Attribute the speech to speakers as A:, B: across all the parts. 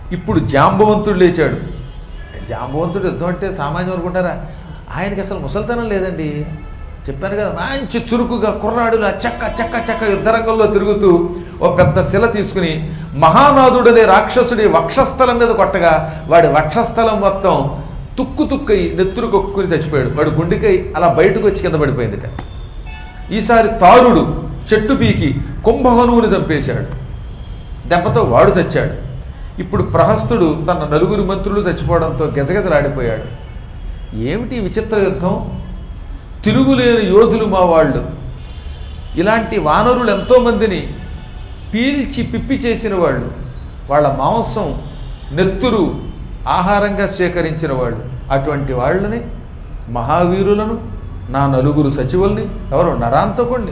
A: ఇప్పుడు జాంబవంతుడు లేచాడు జాంబవంతుడు యుద్ధం అంటే సామాన్యం అనుకుంటారా ఆయనకి అసలు ముసలితనం లేదండి చెప్పాను కదా మంచి చురుకుగా కుర్రాడులా చెక్క చెక్క చెక్క యుద్ధరంగంలో తిరుగుతూ ఓ పెద్ద శిల తీసుకుని మహానాథుడనే రాక్షసుడి వక్షస్థలం మీద కొట్టగా వాడి వక్షస్థలం మొత్తం తుక్కు తుక్కయి నెత్తురు కొక్కుని చచ్చిపోయాడు వాడు గుండెకై అలా బయటకు వచ్చి కింద పడిపోయిందిట ఈసారి తారుడు చెట్టు పీకి కుంభహనువుని చంపేశాడు దెబ్బతో వాడు చచ్చాడు ఇప్పుడు ప్రహస్తుడు తన నలుగురు మంత్రులు చచ్చిపోవడంతో గజగజలాడిపోయాడు ఏమిటి ఈ విచిత్ర యుద్ధం తిరుగులేని యోధులు మా వాళ్ళు ఇలాంటి వానరులు ఎంతోమందిని పీల్చి పిప్పి చేసిన వాళ్ళు వాళ్ళ మాంసం నెత్తురు ఆహారంగా స్వీకరించిన వాళ్ళు అటువంటి వాళ్ళని మహావీరులను నా నలుగురు సచివుల్ని ఎవరు నరాంతకుణ్ణి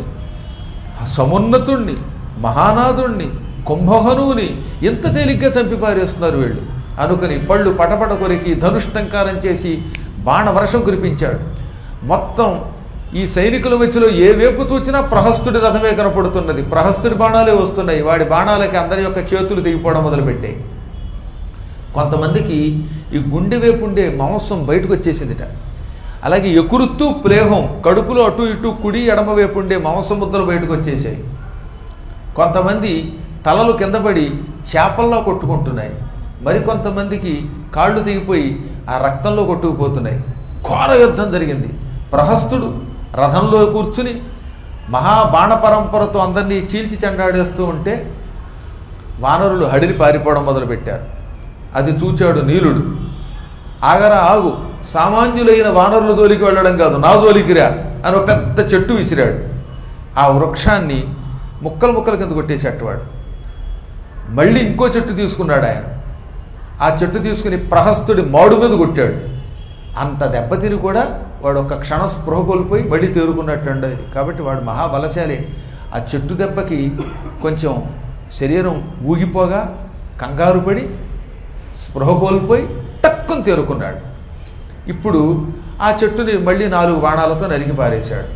A: సమున్నతుణ్ణి మహానాథుణ్ణి కుంభహనువుని ఎంత తేలిగ్గా చంపి పారేస్తున్నారు వీళ్ళు అనుకుని పళ్ళు పటపట కొరికి ధనుష్టంకారం చేసి బాణవర్షం కురిపించాడు మొత్తం ఈ సైనికుల మధ్యలో ఏ వైపు చూచినా ప్రహస్తుడి రథమే కనపడుతున్నది ప్రహస్తుడి బాణాలే వస్తున్నాయి వాడి బాణాలకి అందరి యొక్క చేతులు దిగిపోవడం మొదలుపెట్టాయి కొంతమందికి ఈ గుండె వైపు ఉండే మాంసం బయటకు వచ్చేసిందిట అలాగే ఎకురుత్తు ప్లేహం కడుపులో అటు ఇటు కుడి ఎడమ వైపు ఉండే మాంసం ముద్దలు బయటకు వచ్చేసాయి కొంతమంది తలలు కింద పడి చేపల్లో కొట్టుకుంటున్నాయి మరికొంతమందికి కాళ్ళు దిగిపోయి ఆ రక్తంలో కొట్టుకుపోతున్నాయి ఘోర యుద్ధం జరిగింది ప్రహస్తుడు రథంలో కూర్చుని మహాబాణ పరంపరతో అందరినీ చీల్చి చెండాడేస్తూ ఉంటే వానరులు హడిని పారిపోవడం మొదలుపెట్టారు అది చూచాడు నీలుడు ఆగరా ఆగు సామాన్యులైన వానరుల జోలికి వెళ్ళడం కాదు నా జోలికిరా అని ఒక పెద్ద చెట్టు విసిరాడు ఆ వృక్షాన్ని ముక్కలు ముక్కల కింద కొట్టేసేటవాడు మళ్ళీ ఇంకో చెట్టు తీసుకున్నాడు ఆయన ఆ చెట్టు తీసుకుని ప్రహస్తుడి మాడు మీద కొట్టాడు అంత దెబ్బతిని కూడా వాడు ఒక క్షణ స్పృహ కోల్పోయి మళ్ళీ తేరుకున్నట్టు ఉండేది కాబట్టి వాడు మహాబలశాలి ఆ చెట్టు దెబ్బకి కొంచెం శరీరం ఊగిపోగా కంగారు పడి స్పృహ కోల్పోయి టక్కుని తేరుకున్నాడు ఇప్పుడు ఆ చెట్టుని మళ్ళీ నాలుగు బాణాలతో నరికి పారేశాడు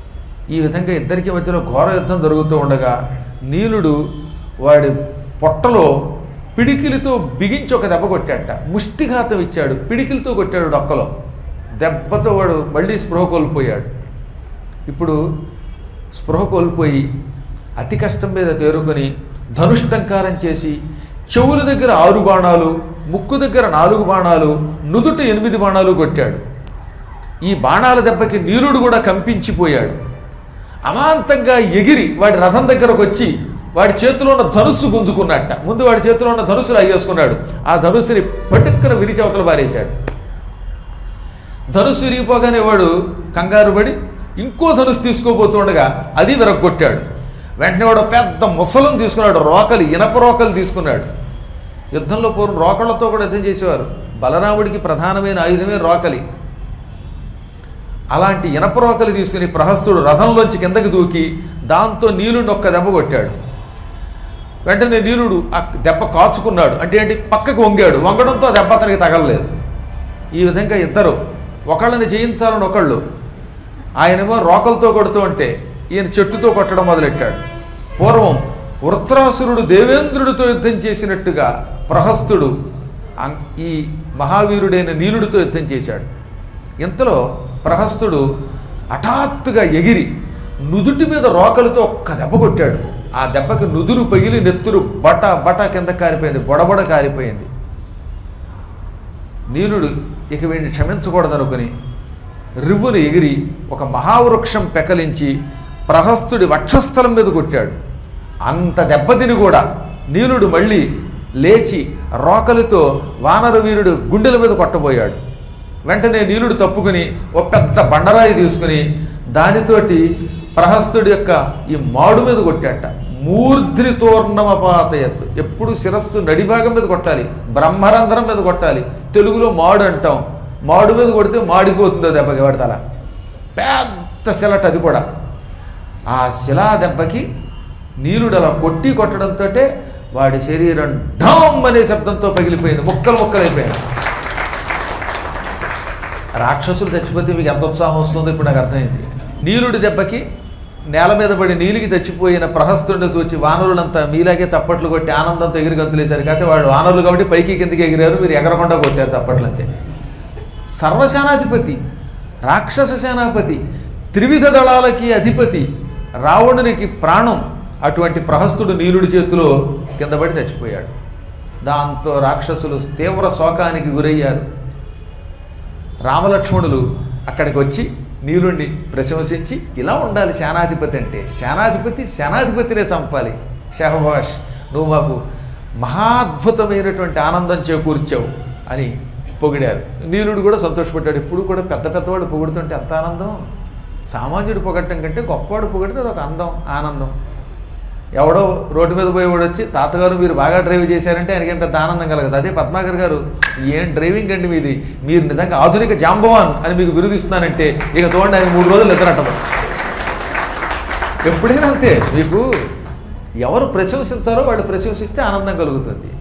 A: ఈ విధంగా ఇద్దరికి మధ్యలో ఘోర యుద్ధం జరుగుతూ ఉండగా నీలుడు వాడి పొట్టలో పిడికిలితో బిగించి ఒక దెబ్బ కొట్టాట ముష్టిఘాతం ఇచ్చాడు పిడికిలితో కొట్టాడు డొక్కలో దెబ్బతో వాడు మళ్ళీ స్పృహ కోల్పోయాడు ఇప్పుడు స్పృహ కోల్పోయి అతి కష్టం మీద తేరుకొని ధనుష్టంకారం చేసి చెవుల దగ్గర ఆరు బాణాలు ముక్కు దగ్గర నాలుగు బాణాలు నుదుట ఎనిమిది బాణాలు కొట్టాడు ఈ బాణాల దెబ్బకి నీలుడు కూడా కంపించిపోయాడు అమాంతంగా ఎగిరి వాడి రథం దగ్గరకు వచ్చి వాడి చేతిలో ఉన్న ధనుస్సు గుంజుకున్నట్ట ముందు వాడి చేతిలో ఉన్న ధనుస్సు లాగేసుకున్నాడు ఆ ధనుస్సుని పట్టుక్కన విరిచి అవతల పారేశాడు ధనుస్సు విరిగిపోగానే వాడు కంగారు పడి ఇంకో ధనుస్సు తీసుకోబోతుండగా అది విరగొట్టాడు వెంటనే వాడు పెద్ద ముసలం తీసుకున్నాడు రోకలి ఇనప రోకలు తీసుకున్నాడు యుద్ధంలో పూర్వం రోకళ్లతో కూడా యుద్ధం చేసేవారు బలరాముడికి ప్రధానమైన ఆయుధమే రోకలి అలాంటి ఇనప రోకలి తీసుకుని ప్రహస్తుడు రథంలోంచి కిందకి దూకి దాంతో నీలుడిని ఒక్క దెబ్బ కొట్టాడు వెంటనే నీలుడు ఆ దెబ్బ కాచుకున్నాడు అంటే ఏంటి పక్కకు వంగాడు వంగడంతో ఆ దెబ్బ అతనికి తగలలేదు ఈ విధంగా ఇద్దరు ఒకళ్ళని జయించాలని ఒకళ్ళు ఆయనేమో రోకలతో కొడుతూ ఉంటే ఈయన చెట్టుతో కొట్టడం మొదలెట్టాడు పూర్వం వృత్రాసురుడు దేవేంద్రుడితో యుద్ధం చేసినట్టుగా ప్రహస్తుడు అం- ఈ మహావీరుడైన నీలుడితో యుద్ధం చేశాడు ఇంతలో ప్రహస్తుడు హఠాత్తుగా ఎగిరి నుదుటి మీద రోకలతో ఒక్క దెబ్బ కొట్టాడు ఆ దెబ్బకి నుదురు పగిలి నెత్తురు బట బట కింద కారిపోయింది బొడబొడ కారిపోయింది నీలుడు ఇక వీడిని క్షమించకూడదనుకుని రివ్వును ఎగిరి ఒక మహావృక్షం పెకలించి ప్రహస్తుడి వక్షస్థలం మీద కొట్టాడు అంత దెబ్బతిని కూడా నీలుడు మళ్ళీ లేచి రోకలితో వానర వీరుడు గుండెల మీద కొట్టబోయాడు వెంటనే నీలుడు తప్పుకుని ఒక పెద్ద బండరాయి తీసుకుని దానితోటి ప్రహస్తుడి యొక్క ఈ మాడు మీద కొట్టాట మూర్ధ్ని తోర్ణమపాతయత్తు ఎప్పుడు శిరస్సు నడిభాగం మీద కొట్టాలి బ్రహ్మరంధ్రం మీద కొట్టాలి తెలుగులో మాడు అంటాం మాడు మీద కొడితే మాడిపోతుందో దెబ్బకి పడతాల పెద్ద శిలట అది కూడా ఆ శిలా దెబ్బకి నీలుడు అలా కొట్టి కొట్టడంతో వాడి శరీరం ఢామ్ అనే శబ్దంతో పగిలిపోయింది ముక్కలు ముక్కలైపోయింది రాక్షసులు చచ్చిపోతే మీకు ఎంత ఉత్సాహం వస్తుందో ఇప్పుడు నాకు అర్థమైంది నీలుడి దెబ్బకి నేల మీద పడి నీలికి చచ్చిపోయిన ప్రహస్తుడిని చూచి వానరులంతా మీలాగే చప్పట్లు కొట్టి ఆనందంతో ఎగిరి గంతులేశారు కాకపోతే వాళ్ళు వానరులు కాబట్టి పైకి కిందకి ఎగిరారు మీరు ఎగరకుండా కొట్టారు చప్పట్లు అంతే సర్వసేనాధిపతి రాక్షస సేనాపతి త్రివిధ దళాలకి అధిపతి రావణునికి ప్రాణం అటువంటి ప్రహస్తుడు నీలుడి చేతిలో కింద పడి చచ్చిపోయాడు దాంతో రాక్షసులు తీవ్ర శోకానికి గురయ్యారు రామలక్ష్మణులు అక్కడికి వచ్చి నీలుణ్ణి ప్రశంసించి ఇలా ఉండాలి సేనాధిపతి అంటే సేనాధిపతి సేనాధిపతినే చంపాలి శహభాష్ నువ్వు మాకు మహాద్భుతమైనటువంటి ఆనందం చేకూర్చావు అని పొగిడారు నీలుడు కూడా సంతోషపడ్డాడు ఇప్పుడు కూడా పెద్ద పెద్దవాడు పొగుడుతుంటే ఎంత ఆనందం సామాన్యుడు పొగట్టం కంటే గొప్పవాడు పొగిడితే అదొక అందం ఆనందం ఎవడో రోడ్డు మీద పోయేవాడు వచ్చి తాతగారు మీరు బాగా డ్రైవ్ చేశారంటే ఆయనకేం పెద్ద ఆనందం కలగదు అదే పద్మాకర్ గారు ఏం డ్రైవింగ్ అండి మీది మీరు నిజంగా ఆధునిక జాంబవాన్ అని మీకు బిరుదిస్తున్నానంటే ఇక చూడండి ఆయన మూడు రోజులు ఎదురట్టదు ఎప్పుడైనా అంతే మీకు ఎవరు ప్రశంసించారో వాడు ప్రశంసిస్తే ఆనందం కలుగుతుంది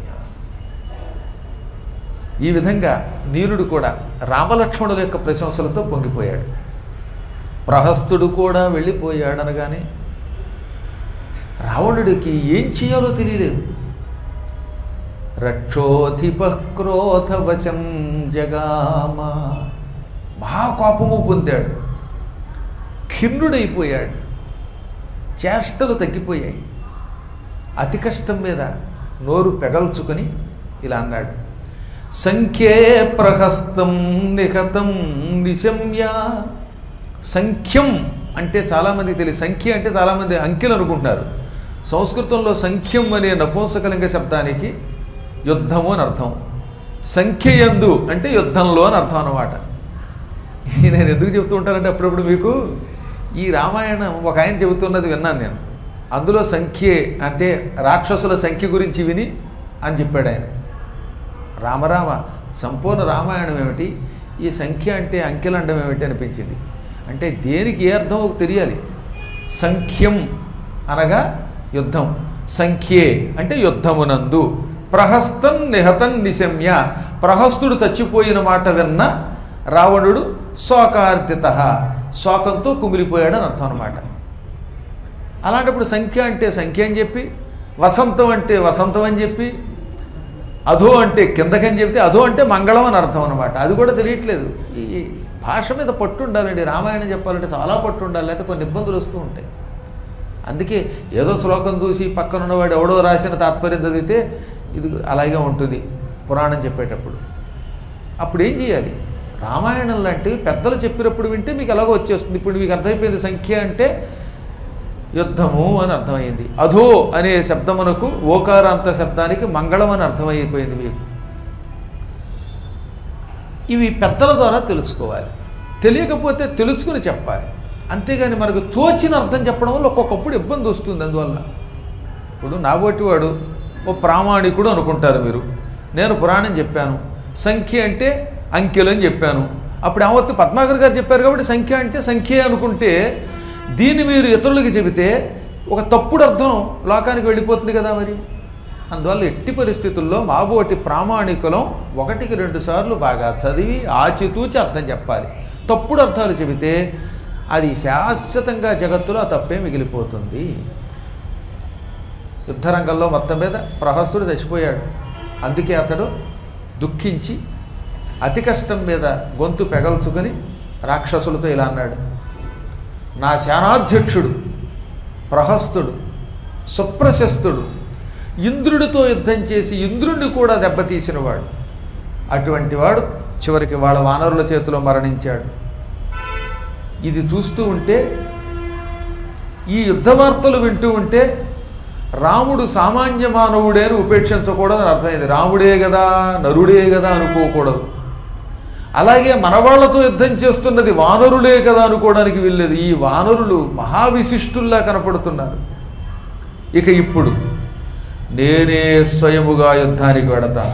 A: ఈ విధంగా నీలుడు కూడా రామలక్ష్మణుల యొక్క ప్రశంసలతో పొంగిపోయాడు ప్రహస్తుడు కూడా వెళ్ళిపోయాడు అనగానే రావణుడికి ఏం చేయాలో తెలియలేదు రక్షోధిప క్రోధవశం జగామ మహాకోపము పొందాడు ఖిన్నుడైపోయాడు చేష్టలు తగ్గిపోయాయి అతి కష్టం మీద నోరు పెగల్చుకొని ఇలా అన్నాడు సంఖ్యే ప్రహస్తం నిహతం నిశమ్య సంఖ్యం అంటే చాలామంది తెలియదు సంఖ్య అంటే చాలామంది అంకెలు అనుకుంటున్నారు సంస్కృతంలో సంఖ్యం అనే నపుంసకలింగ శబ్దానికి యుద్ధము అని అర్థం సంఖ్య ఎందు అంటే యుద్ధంలో అని అర్థం అన్నమాట నేను ఎందుకు చెబుతూ ఉంటానంటే అప్పుడప్పుడు మీకు ఈ రామాయణం ఒక ఆయన చెబుతున్నది విన్నాను నేను అందులో సంఖ్యే అంటే రాక్షసుల సంఖ్య గురించి విని అని చెప్పాడు ఆయన రామరామ సంపూర్ణ రామాయణం ఏమిటి ఈ సంఖ్య అంటే అంకెలు అండం ఏమిటి అనిపించింది అంటే దేనికి ఏ అర్థమో తెలియాలి సంఖ్యం అనగా యుద్ధం సంఖ్యే అంటే యుద్ధమునందు ప్రహస్తం నిహతం నిశమ్య ప్రహస్తుడు చచ్చిపోయిన మాట విన్న రావణుడు శోకార్దిత శోకంతో కుమిలిపోయాడని అర్థం అనమాట అలాంటప్పుడు సంఖ్య అంటే సంఖ్య అని చెప్పి వసంతం అంటే వసంతం అని చెప్పి అధో అంటే కిందకని చెప్తే అధో అంటే మంగళం అని అర్థం అనమాట అది కూడా తెలియట్లేదు ఈ భాష మీద పట్టు ఉండాలండి రామాయణం చెప్పాలంటే చాలా పట్టు ఉండాలి లేకపోతే కొన్ని ఇబ్బందులు వస్తూ ఉంటాయి అందుకే ఏదో శ్లోకం చూసి పక్కన ఉన్నవాడు ఎవడో రాసిన తాత్పర్యం చదివితే ఇది అలాగే ఉంటుంది పురాణం చెప్పేటప్పుడు అప్పుడు ఏం చేయాలి రామాయణం లాంటివి పెద్దలు చెప్పినప్పుడు వింటే మీకు ఎలాగో వచ్చేస్తుంది ఇప్పుడు మీకు అర్థమైపోయింది సంఖ్య అంటే యుద్ధము అని అర్థమైంది అధో అనే శబ్దమునకు ఓకారాంత శబ్దానికి మంగళం అని అర్థమైపోయింది మీకు ఇవి పెద్దల ద్వారా తెలుసుకోవాలి తెలియకపోతే తెలుసుకుని చెప్పాలి అంతేగాని మనకు తోచిన అర్థం చెప్పడం వల్ల ఒక్కొక్కప్పుడు ఇబ్బంది వస్తుంది అందువల్ల ఇప్పుడు నాబోటి వాడు ఓ ప్రామాణికుడు అనుకుంటారు మీరు నేను పురాణం చెప్పాను సంఖ్య అంటే అంకెలు అని చెప్పాను అప్పుడు ఏమవుతుంది పద్మాకర్ గారు చెప్పారు కాబట్టి సంఖ్య అంటే సంఖ్య అనుకుంటే దీన్ని మీరు ఇతరులకి చెబితే ఒక తప్పుడు అర్థం లోకానికి వెళ్ళిపోతుంది కదా మరి అందువల్ల ఎట్టి పరిస్థితుల్లో మాబోటి ప్రామాణికులం ఒకటికి రెండు సార్లు బాగా చదివి ఆచితూచి అర్థం చెప్పాలి తప్పుడు అర్థాలు చెబితే అది శాశ్వతంగా జగత్తులో ఆ తప్పే మిగిలిపోతుంది యుద్ధరంగంలో మొత్తం మీద ప్రహస్తుడు చచ్చిపోయాడు అందుకే అతడు దుఃఖించి అతి కష్టం మీద గొంతు పెగల్చుకొని రాక్షసులతో ఇలా అన్నాడు నా సేనాధ్యక్షుడు ప్రహస్తుడు సుప్రశస్తుడు ఇంద్రుడితో యుద్ధం చేసి ఇంద్రుడిని కూడా దెబ్బతీసినవాడు అటువంటి వాడు చివరికి వాళ్ళ వానరుల చేతిలో మరణించాడు ఇది చూస్తూ ఉంటే ఈ యుద్ధ వార్తలు వింటూ ఉంటే రాముడు సామాన్య మానవుడే అని ఉపేక్షించకూడదని అర్థమైంది రాముడే కదా నరుడే కదా అనుకోకూడదు అలాగే మనవాళ్లతో యుద్ధం చేస్తున్నది వానరులే కదా అనుకోవడానికి వీల్లేదు ఈ వానరులు మహావిశిష్టుల్లా కనపడుతున్నారు ఇక ఇప్పుడు నేనే స్వయముగా యుద్ధానికి వెడతాను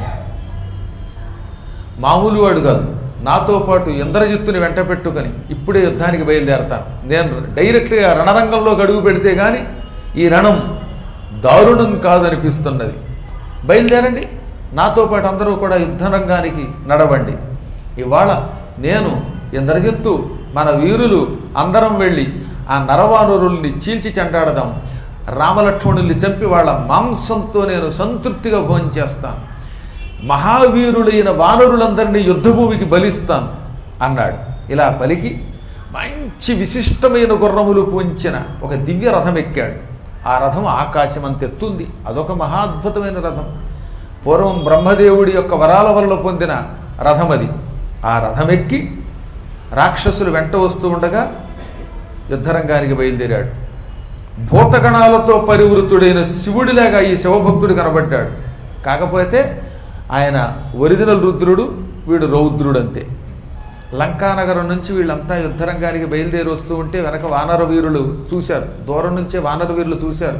A: మామూలు వాడు కాదు నాతో పాటు ఇంద్రజిత్తుని వెంట పెట్టుకొని ఇప్పుడే యుద్ధానికి బయలుదేరతాను నేను డైరెక్ట్గా రణరంగంలో గడుగు పెడితే కానీ ఈ రణం దారుణం కాదనిపిస్తున్నది బయలుదేరండి నాతో పాటు అందరూ కూడా యుద్ధరంగానికి నడవండి ఇవాళ నేను ఇంద్రజిత్తు మన వీరులు అందరం వెళ్ళి ఆ నరవానరుల్ని చీల్చి చెండాడదాం రామలక్ష్మణుల్ని చంపి వాళ్ళ మాంసంతో నేను సంతృప్తిగా భోంచేస్తాను మహావీరులైన వానరులందరినీ యుద్ధభూమికి బలిస్తాను అన్నాడు ఇలా పలికి మంచి విశిష్టమైన గుర్రములు పూంచిన ఒక దివ్య రథం ఎక్కాడు ఆ రథం ఆకాశం అంత ఎత్తుంది అదొక మహాద్భుతమైన రథం పూర్వం బ్రహ్మదేవుడి యొక్క వరాల వల్ల పొందిన రథం అది ఆ రథం ఎక్కి రాక్షసులు వెంట వస్తూ ఉండగా యుద్ధరంగానికి బయలుదేరాడు భూతగణాలతో పరివృతుడైన శివుడిలాగా ఈ శివభక్తుడు కనబడ్డాడు కాకపోతే ఆయన ఒరిజినల్ రుద్రుడు వీడు రౌద్రుడు అంతే లంకానగరం నుంచి వీళ్ళంతా యుద్ధరంగానికి బయలుదేరి వస్తూ ఉంటే వెనక వానర వీరులు చూశారు దూరం నుంచే వానర వీరులు చూశారు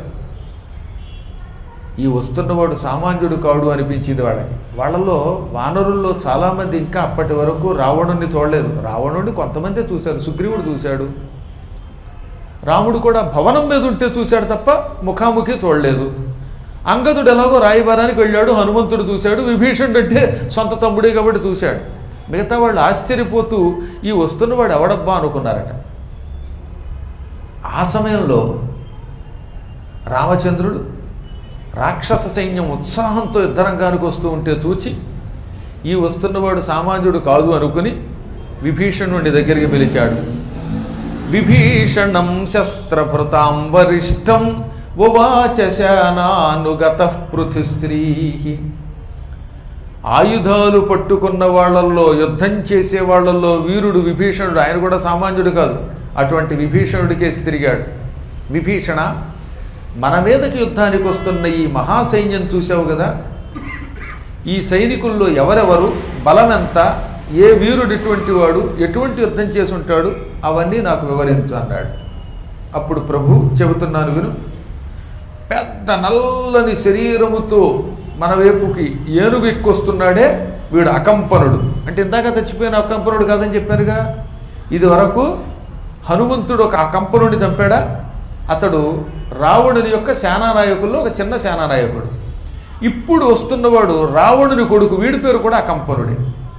A: ఈ వస్తున్నవాడు సామాన్యుడు కాడు అనిపించింది వాళ్ళకి వాళ్ళలో వానరుల్లో చాలామంది ఇంకా అప్పటి వరకు రావణుణ్ణి చూడలేదు రావణుడిని కొంతమందే చూశారు సుగ్రీవుడు చూశాడు రాముడు కూడా భవనం మీద ఉంటే చూశాడు తప్ప ముఖాముఖి చూడలేదు అంగదుడు ఎలాగో రాయబారానికి వెళ్ళాడు హనుమంతుడు చూశాడు విభీషణుడు అంటే సొంత తమ్ముడే కాబట్టి చూశాడు మిగతా వాళ్ళు ఆశ్చర్యపోతూ ఈ వస్తున్నవాడు ఎవడబ్బా అనుకున్నారట ఆ సమయంలో రామచంద్రుడు రాక్షస సైన్యం ఉత్సాహంతో యుద్ధరంగానికి వస్తూ ఉంటే చూచి ఈ వస్తున్నవాడు సామాన్యుడు కాదు అనుకుని విభీషణుడి దగ్గరికి పిలిచాడు విభీషణం శస్త్రభృతాం వరిష్టం ఉవాచ శానానుగత పృథుశ్రీ ఆయుధాలు పట్టుకున్న వాళ్ళల్లో యుద్ధం చేసే వాళ్ళల్లో వీరుడు విభీషణుడు ఆయన కూడా సామాన్యుడు కాదు అటువంటి విభీషణుడికేసి తిరిగాడు విభీషణ మన మీదకి యుద్ధానికి వస్తున్న ఈ మహాసైన్యం చూసావు కదా ఈ సైనికుల్లో ఎవరెవరు బలం ఎంత ఏ వీరుడు ఎటువంటి వాడు ఎటువంటి యుద్ధం చేసి ఉంటాడు అవన్నీ నాకు వివరించు అన్నాడు అప్పుడు ప్రభు చెబుతున్నాను విను పెద్ద నల్లని శరీరముతో మన వైపుకి ఏనుగు ఎక్కువస్తున్నాడే వీడు అకంపనుడు అంటే ఇందాక చచ్చిపోయిన అకంపనుడు కాదని చెప్పారుగా ఇది వరకు హనుమంతుడు ఒక అకంపనుడిని చంపాడా అతడు రావణుని యొక్క సేనానాయకుల్లో ఒక చిన్న సేనానాయకుడు ఇప్పుడు వస్తున్నవాడు రావణుని కొడుకు వీడి పేరు కూడా అకంపనుడే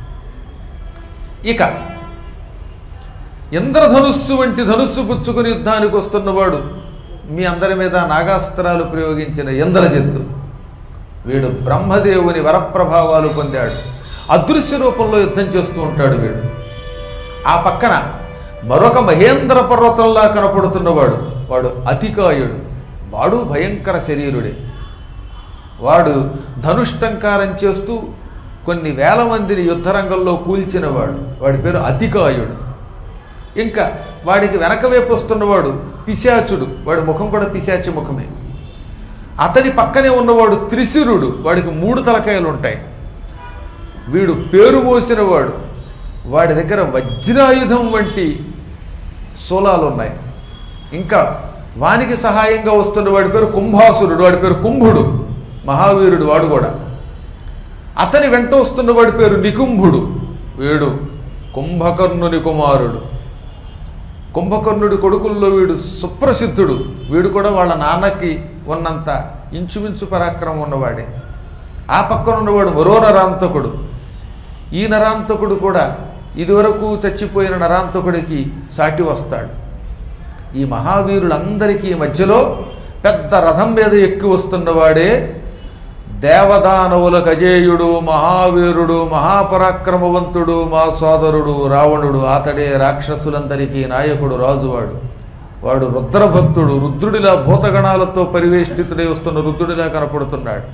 A: ఇక ఇంద్రధనుస్సు వంటి ధనుస్సు పుచ్చుకుని యుద్ధానికి వస్తున్నవాడు మీ అందరి మీద నాగాస్త్రాలు ప్రయోగించిన ఇంద్రజిత్తు వీడు బ్రహ్మదేవుని వరప్రభావాలు పొందాడు అదృశ్య రూపంలో యుద్ధం చేస్తూ ఉంటాడు వీడు ఆ పక్కన మరొక మహేంద్ర పర్వతంలా కనపడుతున్నవాడు వాడు అతికాయుడు వాడు భయంకర శరీరుడే వాడు ధనుష్టంకారం చేస్తూ కొన్ని వేల మందిని యుద్ధరంగంలో కూల్చినవాడు వాడి పేరు అతికాయుడు ఇంకా వాడికి వెనక వైపు వస్తున్నవాడు పిశాచుడు వాడి ముఖం కూడా పిశాచి ముఖమే అతని పక్కనే ఉన్నవాడు త్రిశిరుడు వాడికి మూడు తలకాయలు ఉంటాయి వీడు పేరు మోసినవాడు వాడి దగ్గర వజ్రాయుధం వంటి శూలాలు ఉన్నాయి ఇంకా వానికి సహాయంగా వస్తున్న వాడి పేరు కుంభాసురుడు వాడి పేరు కుంభుడు మహావీరుడు వాడు కూడా అతని వెంట వస్తున్న వాడి పేరు నికుంభుడు వీడు కుంభకర్ణుని కుమారుడు కుంభకర్ణుడి కొడుకుల్లో వీడు సుప్రసిద్ధుడు వీడు కూడా వాళ్ళ నాన్నకి ఉన్నంత ఇంచుమించు పరాక్రమం ఉన్నవాడే ఆ పక్కన ఉన్నవాడు మరో నరాంతకుడు ఈ నరాంతకుడు కూడా ఇదివరకు చచ్చిపోయిన నరాంతకుడికి సాటి వస్తాడు ఈ మహావీరులందరికీ మధ్యలో పెద్ద రథం మీద ఎక్కి వస్తున్నవాడే దేవదానవులకు అజేయుడు మహావీరుడు మహాపరాక్రమవంతుడు మా సోదరుడు రావణుడు అతడే రాక్షసులందరికీ నాయకుడు రాజువాడు వాడు రుద్రభక్తుడు రుద్రుడిలా భూతగణాలతో పరివేష్టితుడై వస్తున్న రుద్రుడిలా కనపడుతున్నాడు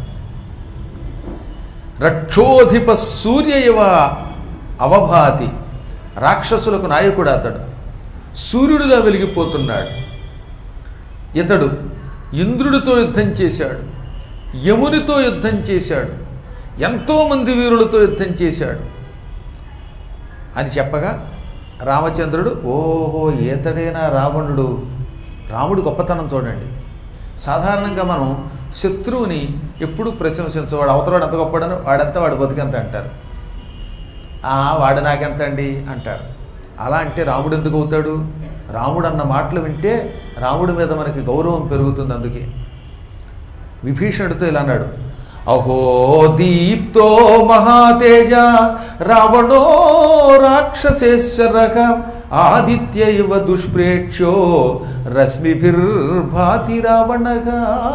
A: రక్షోధిప సూర్య ఇవ అవభాతి రాక్షసులకు నాయకుడు అతడు సూర్యుడిలా వెలిగిపోతున్నాడు ఇతడు ఇంద్రుడితో యుద్ధం చేశాడు యమునితో యుద్ధం చేశాడు ఎంతోమంది వీరులతో యుద్ధం చేశాడు అని చెప్పగా రామచంద్రుడు ఓహో ఈతడేనా రావణుడు రాముడు గొప్పతనం చూడండి సాధారణంగా మనం శత్రువుని ఎప్పుడూ ప్రశంసించవాడు అవతలవాడు ఎంత గొప్పడను వాడంతా వాడు బతికెంత అంటారు "ఆ, వాడు నాకెంత అండి అంటారు అలా అంటే రాముడు ఎందుకు అవుతాడు రాముడు అన్న మాటలు వింటే రాముడి మీద మనకి గౌరవం పెరుగుతుంది అందుకే విభీషణుడితో ఇలా అన్నాడు అహో దీప్తో మహాతేజ రావణో రాక్షసేశ్వరక ఆదిత్య ఇవ దుష్ప్రేక్ష్యో రశ్మిభిర్భాతి రావణగా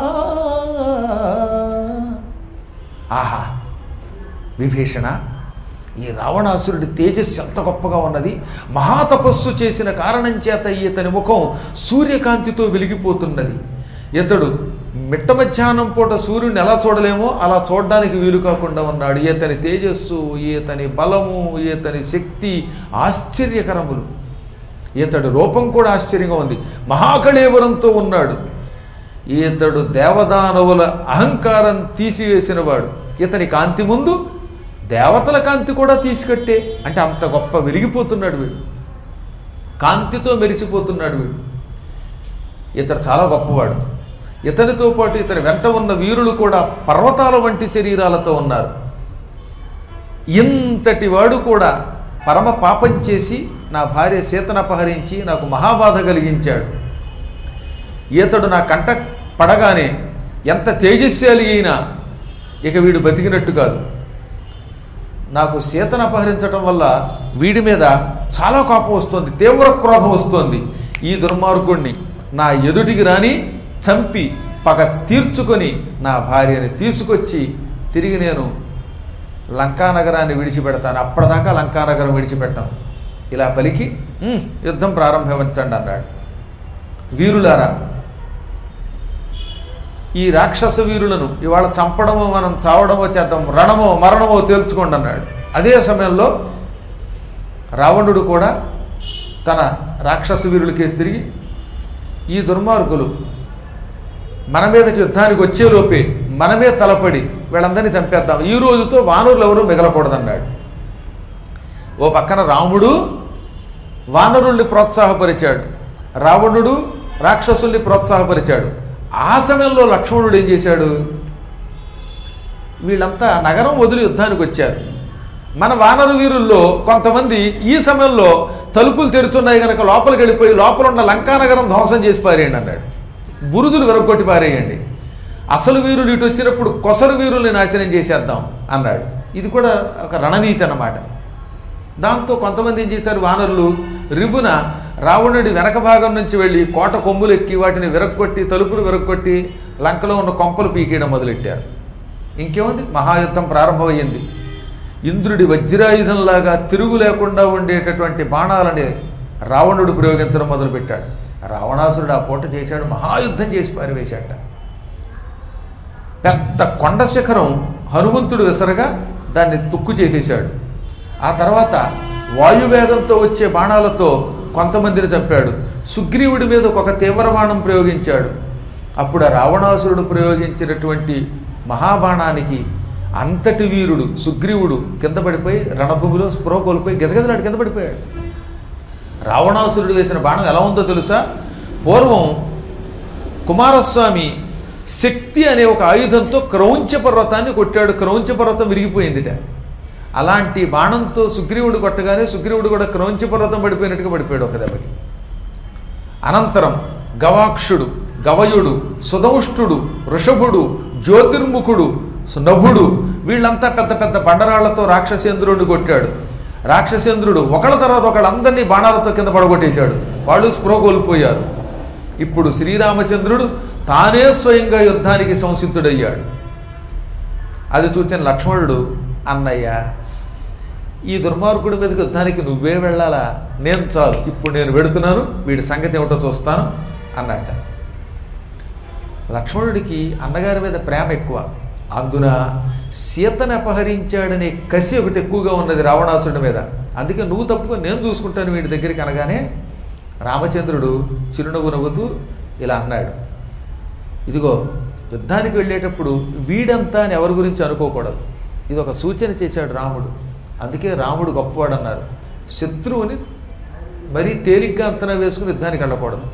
A: ఆహా విభీషణ ఈ రావణాసురుడి తేజస్సు ఎంత గొప్పగా ఉన్నది మహాతపస్సు చేసిన కారణం చేత ఇతని ముఖం సూర్యకాంతితో వెలిగిపోతున్నది ఇతడు మిట్ట మధ్యాహ్నం పూట సూర్యుని ఎలా చూడలేమో అలా చూడడానికి వీలు కాకుండా ఉన్నాడు ఈతని తేజస్సు ఈతని బలము ఈతని శక్తి ఆశ్చర్యకరములు ఈతడి రూపం కూడా ఆశ్చర్యంగా ఉంది మహాకళేవరంతో ఉన్నాడు ఈతడు దేవదానవుల అహంకారం తీసివేసినవాడు ఇతని కాంతి ముందు దేవతల కాంతి కూడా తీసుకట్టే అంటే అంత గొప్ప వెలిగిపోతున్నాడు వీడు కాంతితో మెరిసిపోతున్నాడు వీడు ఇతడు చాలా గొప్పవాడు ఇతనితో పాటు ఇతని వెంట ఉన్న వీరులు కూడా పర్వతాల వంటి శరీరాలతో ఉన్నారు ఇంతటి వాడు కూడా పరమ పాపం చేసి నా భార్య సీతను అపహరించి నాకు మహాబాధ కలిగించాడు ఈతడు నా కంట పడగానే ఎంత తేజస్శాలి అయినా ఇక వీడు బతికినట్టు కాదు నాకు సీతను అపహరించడం వల్ల వీడి మీద చాలా కోపం వస్తుంది తీవ్ర క్రోధం వస్తుంది ఈ దుర్మార్గుణ్ణి నా ఎదుటికి రాని చంపి పగ తీర్చుకొని నా భార్యని తీసుకొచ్చి తిరిగి నేను లంకానగరాన్ని విడిచిపెడతాను అప్పటిదాకా లంకానగరం విడిచిపెట్టాను ఇలా పలికి "ఉమ్, యుద్ధం ప్రారంభించండి అన్నాడు వీరులారా ఈ రాక్షస వీరులను ఇవాళ చంపడమో మనం చావడమో చేద్దాం రణమో మరణమో తేల్చుకోండి అన్నాడు అదే సమయంలో రావణుడు కూడా తన రాక్షస వీరులకేసి తిరిగి ఈ దుర్మార్గులు మన మీదకి యుద్ధానికి వచ్చేలోపే మనమే తలపడి వీళ్ళందరినీ చంపేద్దాం ఈ రోజుతో వానరులు ఎవరు మిగలకూడదన్నాడు ఓ పక్కన రాముడు వానరుల్ని ప్రోత్సాహపరిచాడు రావణుడు రాక్షసుల్ని ప్రోత్సాహపరిచాడు ఆ సమయంలో లక్ష్మణుడు ఏం చేశాడు వీళ్ళంతా నగరం వదిలి యుద్ధానికి వచ్చారు మన వానర వీరుల్లో కొంతమంది ఈ సమయంలో తలుపులు తెరుచున్నాయి కనుక లోపలికి వెళ్ళిపోయి లోపల ఉన్న లంకానగరం ధ్వంసం చేసి పారేయండి అన్నాడు బురుదులు వెరగొట్టి పారేయండి అసలు వీరులు ఇటు వచ్చినప్పుడు కొసరు వీరుల్ని నాశనం చేసేద్దాం అన్నాడు ఇది కూడా ఒక రణనీతి అన్నమాట దాంతో కొంతమంది ఏం చేశారు వానరులు రిబున రావణుడి వెనక భాగం నుంచి వెళ్ళి కోట కొమ్ములు ఎక్కి వాటిని విరక్కొట్టి తలుపులు విరక్కొట్టి లంకలో ఉన్న కొంపలు పీకేయడం మొదలెట్టారు ఇంకేముంది మహాయుద్ధం ప్రారంభమయ్యింది ఇంద్రుడి వజ్రాయుధంలాగా తిరుగు లేకుండా ఉండేటటువంటి బాణాలని రావణుడు ప్రయోగించడం మొదలుపెట్టాడు రావణాసురుడు ఆ పూట చేశాడు మహాయుద్ధం చేసి పారివేశాట పెద్ద కొండ శిఖరం హనుమంతుడు విసరగా దాన్ని తుక్కు చేసేశాడు ఆ తర్వాత వాయువేగంతో వచ్చే బాణాలతో కొంతమందిని చంపాడు సుగ్రీవుడి మీద ఒక తీవ్ర బాణం ప్రయోగించాడు అప్పుడు ఆ రావణాసురుడు ప్రయోగించినటువంటి మహాబాణానికి అంతటి వీరుడు సుగ్రీవుడు కింద పడిపోయి రణభూమిలో స్పృహ కోల్పోయి గజగజలాడి కింద పడిపోయాడు రావణాసురుడు వేసిన బాణం ఎలా ఉందో తెలుసా పూర్వం కుమారస్వామి శక్తి అనే ఒక ఆయుధంతో క్రౌంచ పర్వతాన్ని కొట్టాడు క్రౌంచ పర్వతం విరిగిపోయిందిట అలాంటి బాణంతో సుగ్రీవుడు కొట్టగానే సుగ్రీవుడు కూడా క్రౌంచ పర్వతం పడిపోయినట్టుగా పడిపోయాడు ఒక దెబ్బకి అనంతరం గవాక్షుడు గవయుడు సుదౌష్టుడు వృషభుడు జ్యోతిర్ముఖుడు నభుడు వీళ్ళంతా పెద్ద పెద్ద బండరాళ్లతో రాక్షసేంద్రుడిని కొట్టాడు రాక్షసేంద్రుడు ఒకళ్ళ తర్వాత ఒకళ్ళందరినీ బాణాలతో కింద పడగొట్టేశాడు వాళ్ళు స్పృహ కోల్పోయారు ఇప్పుడు శ్రీరామచంద్రుడు తానే స్వయంగా యుద్ధానికి సంసిద్ధుడయ్యాడు అది చూసిన లక్ష్మణుడు అన్నయ్య ఈ దుర్మార్గుడి మీదకి యుద్ధానికి నువ్వే వెళ్ళాలా నేను చాలు ఇప్పుడు నేను వెడుతున్నాను వీడి సంగతి ఏమిటో చూస్తాను అన్నట్ట లక్ష్మణుడికి అన్నగారి మీద ప్రేమ ఎక్కువ అందున సీతను అపహరించాడనే కసి ఒకటి ఎక్కువగా ఉన్నది రావణాసుడి మీద అందుకే నువ్వు తప్పుగా నేను చూసుకుంటాను వీడి దగ్గరికి అనగానే రామచంద్రుడు చిరునవ్వు నవ్వుతూ ఇలా అన్నాడు ఇదిగో యుద్ధానికి వెళ్ళేటప్పుడు వీడంతా అని ఎవరి గురించి అనుకోకూడదు ఇది ఒక సూచన చేశాడు రాముడు అందుకే రాముడు గొప్పవాడు అన్నారు శత్రువుని మరీ తేలిగ్గా అంచనా వేసుకుని యుద్ధానికి వెళ్ళకూడదు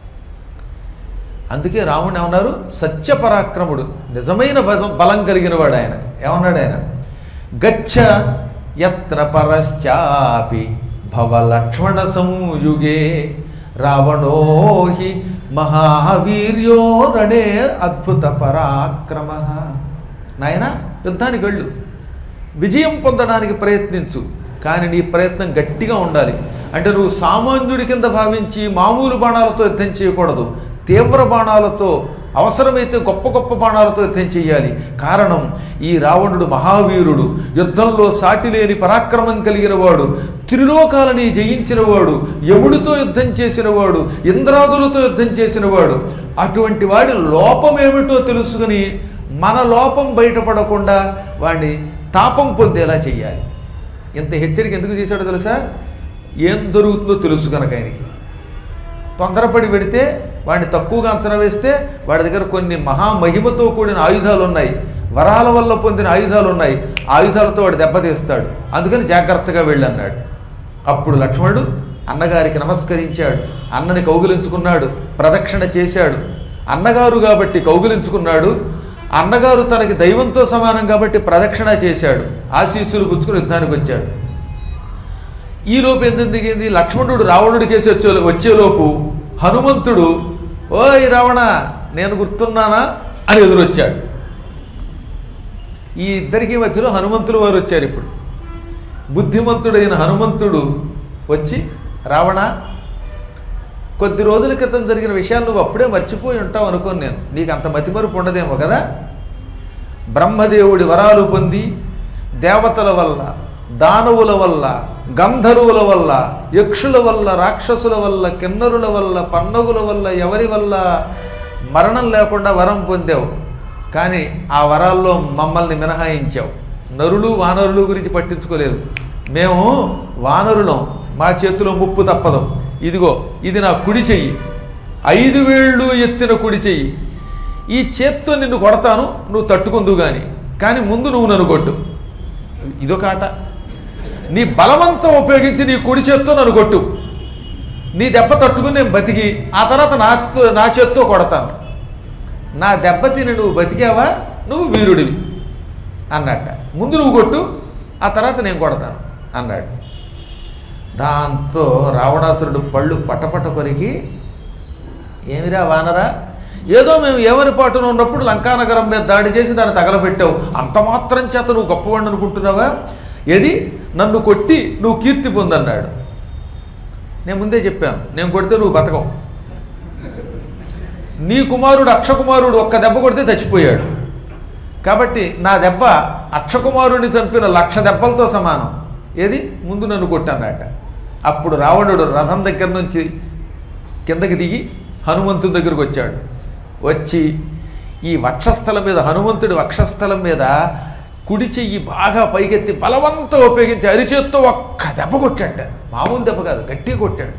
A: అందుకే రాముడు ఏమన్నారు సత్యపరాక్రముడు నిజమైన బలం బలం కలిగిన వాడు ఆయన ఏమన్నాడు ఆయన గచ్చ యత్ర పరశ్చాపి భవ లక్ష్మణ సంయుగే రావణో హి మహావీర్యో రణే అద్భుత పరాక్రమ నాయన యుద్ధానికి వెళ్ళు విజయం పొందడానికి ప్రయత్నించు కానీ నీ ప్రయత్నం గట్టిగా ఉండాలి అంటే నువ్వు సామాన్యుడి కింద భావించి మామూలు బాణాలతో యుద్ధం చేయకూడదు తీవ్ర బాణాలతో అవసరమైతే గొప్ప గొప్ప బాణాలతో యుద్ధం చేయాలి కారణం ఈ రావణుడు మహావీరుడు యుద్ధంలో సాటి లేని పరాక్రమం కలిగిన వాడు త్రిలోకాలని జయించిన వాడు యముడితో యుద్ధం చేసిన వాడు ఇంద్రాదులతో యుద్ధం చేసిన వాడు అటువంటి వాడి లోపమేమిటో తెలుసుకుని మన లోపం బయటపడకుండా వాడిని తాపం పొందేలా చెయ్యాలి ఇంత హెచ్చరిక ఎందుకు చేశాడో తెలుసా ఏం జరుగుతుందో తెలుసు కనుక ఆయనకి తొందరపడి పెడితే వాడిని తక్కువగా అంచనా వేస్తే వాడి దగ్గర కొన్ని మహామహిమతో కూడిన ఆయుధాలు ఉన్నాయి వరాల వల్ల పొందిన ఆయుధాలు ఉన్నాయి ఆ ఆయుధాలతో వాడు దెబ్బతీస్తాడు అందుకని జాగ్రత్తగా వెళ్ళన్నాడు అప్పుడు లక్ష్మణుడు అన్నగారికి నమస్కరించాడు అన్నని కౌగిలించుకున్నాడు ప్రదక్షిణ చేశాడు అన్నగారు కాబట్టి కౌగిలించుకున్నాడు అన్నగారు తనకి దైవంతో సమానం కాబట్టి ప్రదక్షిణ చేశాడు ఆశీస్సులు పుచ్చుకుని యుద్ధానికి వచ్చాడు ఈ లోపు ఎందుకు దిగింది లక్ష్మణుడు రావణుడి కేసి వచ్చే వచ్చేలోపు హనుమంతుడు ఓయ్ రావణ నేను గుర్తున్నానా అని ఎదురొచ్చాడు ఈ ఇద్దరికి మధ్యలో హనుమంతులు వారు వచ్చారు ఇప్పుడు బుద్ధిమంతుడైన హనుమంతుడు వచ్చి రావణ కొద్ది రోజుల క్రితం జరిగిన విషయాలు నువ్వు అప్పుడే మర్చిపోయి ఉంటావు అనుకోను నేను నీకు అంత మతిమరుపు ఉండదేమో కదా బ్రహ్మదేవుడి వరాలు పొంది దేవతల వల్ల దానవుల వల్ల గంధర్వుల వల్ల యక్షుల వల్ల రాక్షసుల వల్ల కిన్నరుల వల్ల పన్నగుల వల్ల ఎవరి వల్ల మరణం లేకుండా వరం పొందావు కానీ ఆ వరాల్లో మమ్మల్ని మినహాయించావు నరులు వానరులు గురించి పట్టించుకోలేదు మేము వానరులం మా చేతిలో ముప్పు తప్పదు ఇదిగో ఇది నా కుడి చెయ్యి ఐదు వేళ్ళు ఎత్తిన కుడి చెయ్యి ఈ చేత్తో నిన్ను కొడతాను నువ్వు తట్టుకుందు కానీ కానీ ముందు నువ్వు నన్ను కొట్టు ఇదొక ఆట నీ బలవంతం ఉపయోగించి నీ కుడి చేత్తో నన్ను కొట్టు నీ దెబ్బ తట్టుకుని నేను బతికి ఆ తర్వాత నా నా చేత్తో కొడతాను నా దెబ్బ తిని నువ్వు బతికావా నువ్వు వీరుడివి అన్నట్ట ముందు నువ్వు కొట్టు ఆ తర్వాత నేను కొడతాను అన్నాడు దాంతో రావణాసురుడు పళ్ళు పటపట కొరికి ఏమిరా వానరా ఏదో మేము ఎవరి పాటున ఉన్నప్పుడు లంకానగరం మీద దాడి చేసి దాన్ని తగలబెట్టావు అంత మాత్రం చేత నువ్వు గొప్పవాడిని అనుకుంటున్నావా ఏది నన్ను కొట్టి నువ్వు కీర్తి పొందన్నాడు నేను ముందే చెప్పాను నేను కొడితే నువ్వు బతకవు నీ కుమారుడు అక్షకుమారుడు ఒక్క దెబ్బ కొడితే చచ్చిపోయాడు కాబట్టి నా దెబ్బ అక్షకుమారుడిని చంపిన లక్ష దెబ్బలతో సమానం ఏది ముందు నన్ను కొట్టన్నట అప్పుడు రావణుడు రథం దగ్గర నుంచి కిందకి దిగి హనుమంతుడి దగ్గరకు వచ్చాడు వచ్చి ఈ వక్షస్థలం మీద హనుమంతుడి వక్షస్థలం మీద కుడి చెయ్యి బాగా పైకెత్తి బలవంతం ఉపయోగించి అరిచేత్తో ఒక్క దెబ్బ కొట్టాట మామూలు దెబ్బ కాదు గట్టిగా కొట్టాడు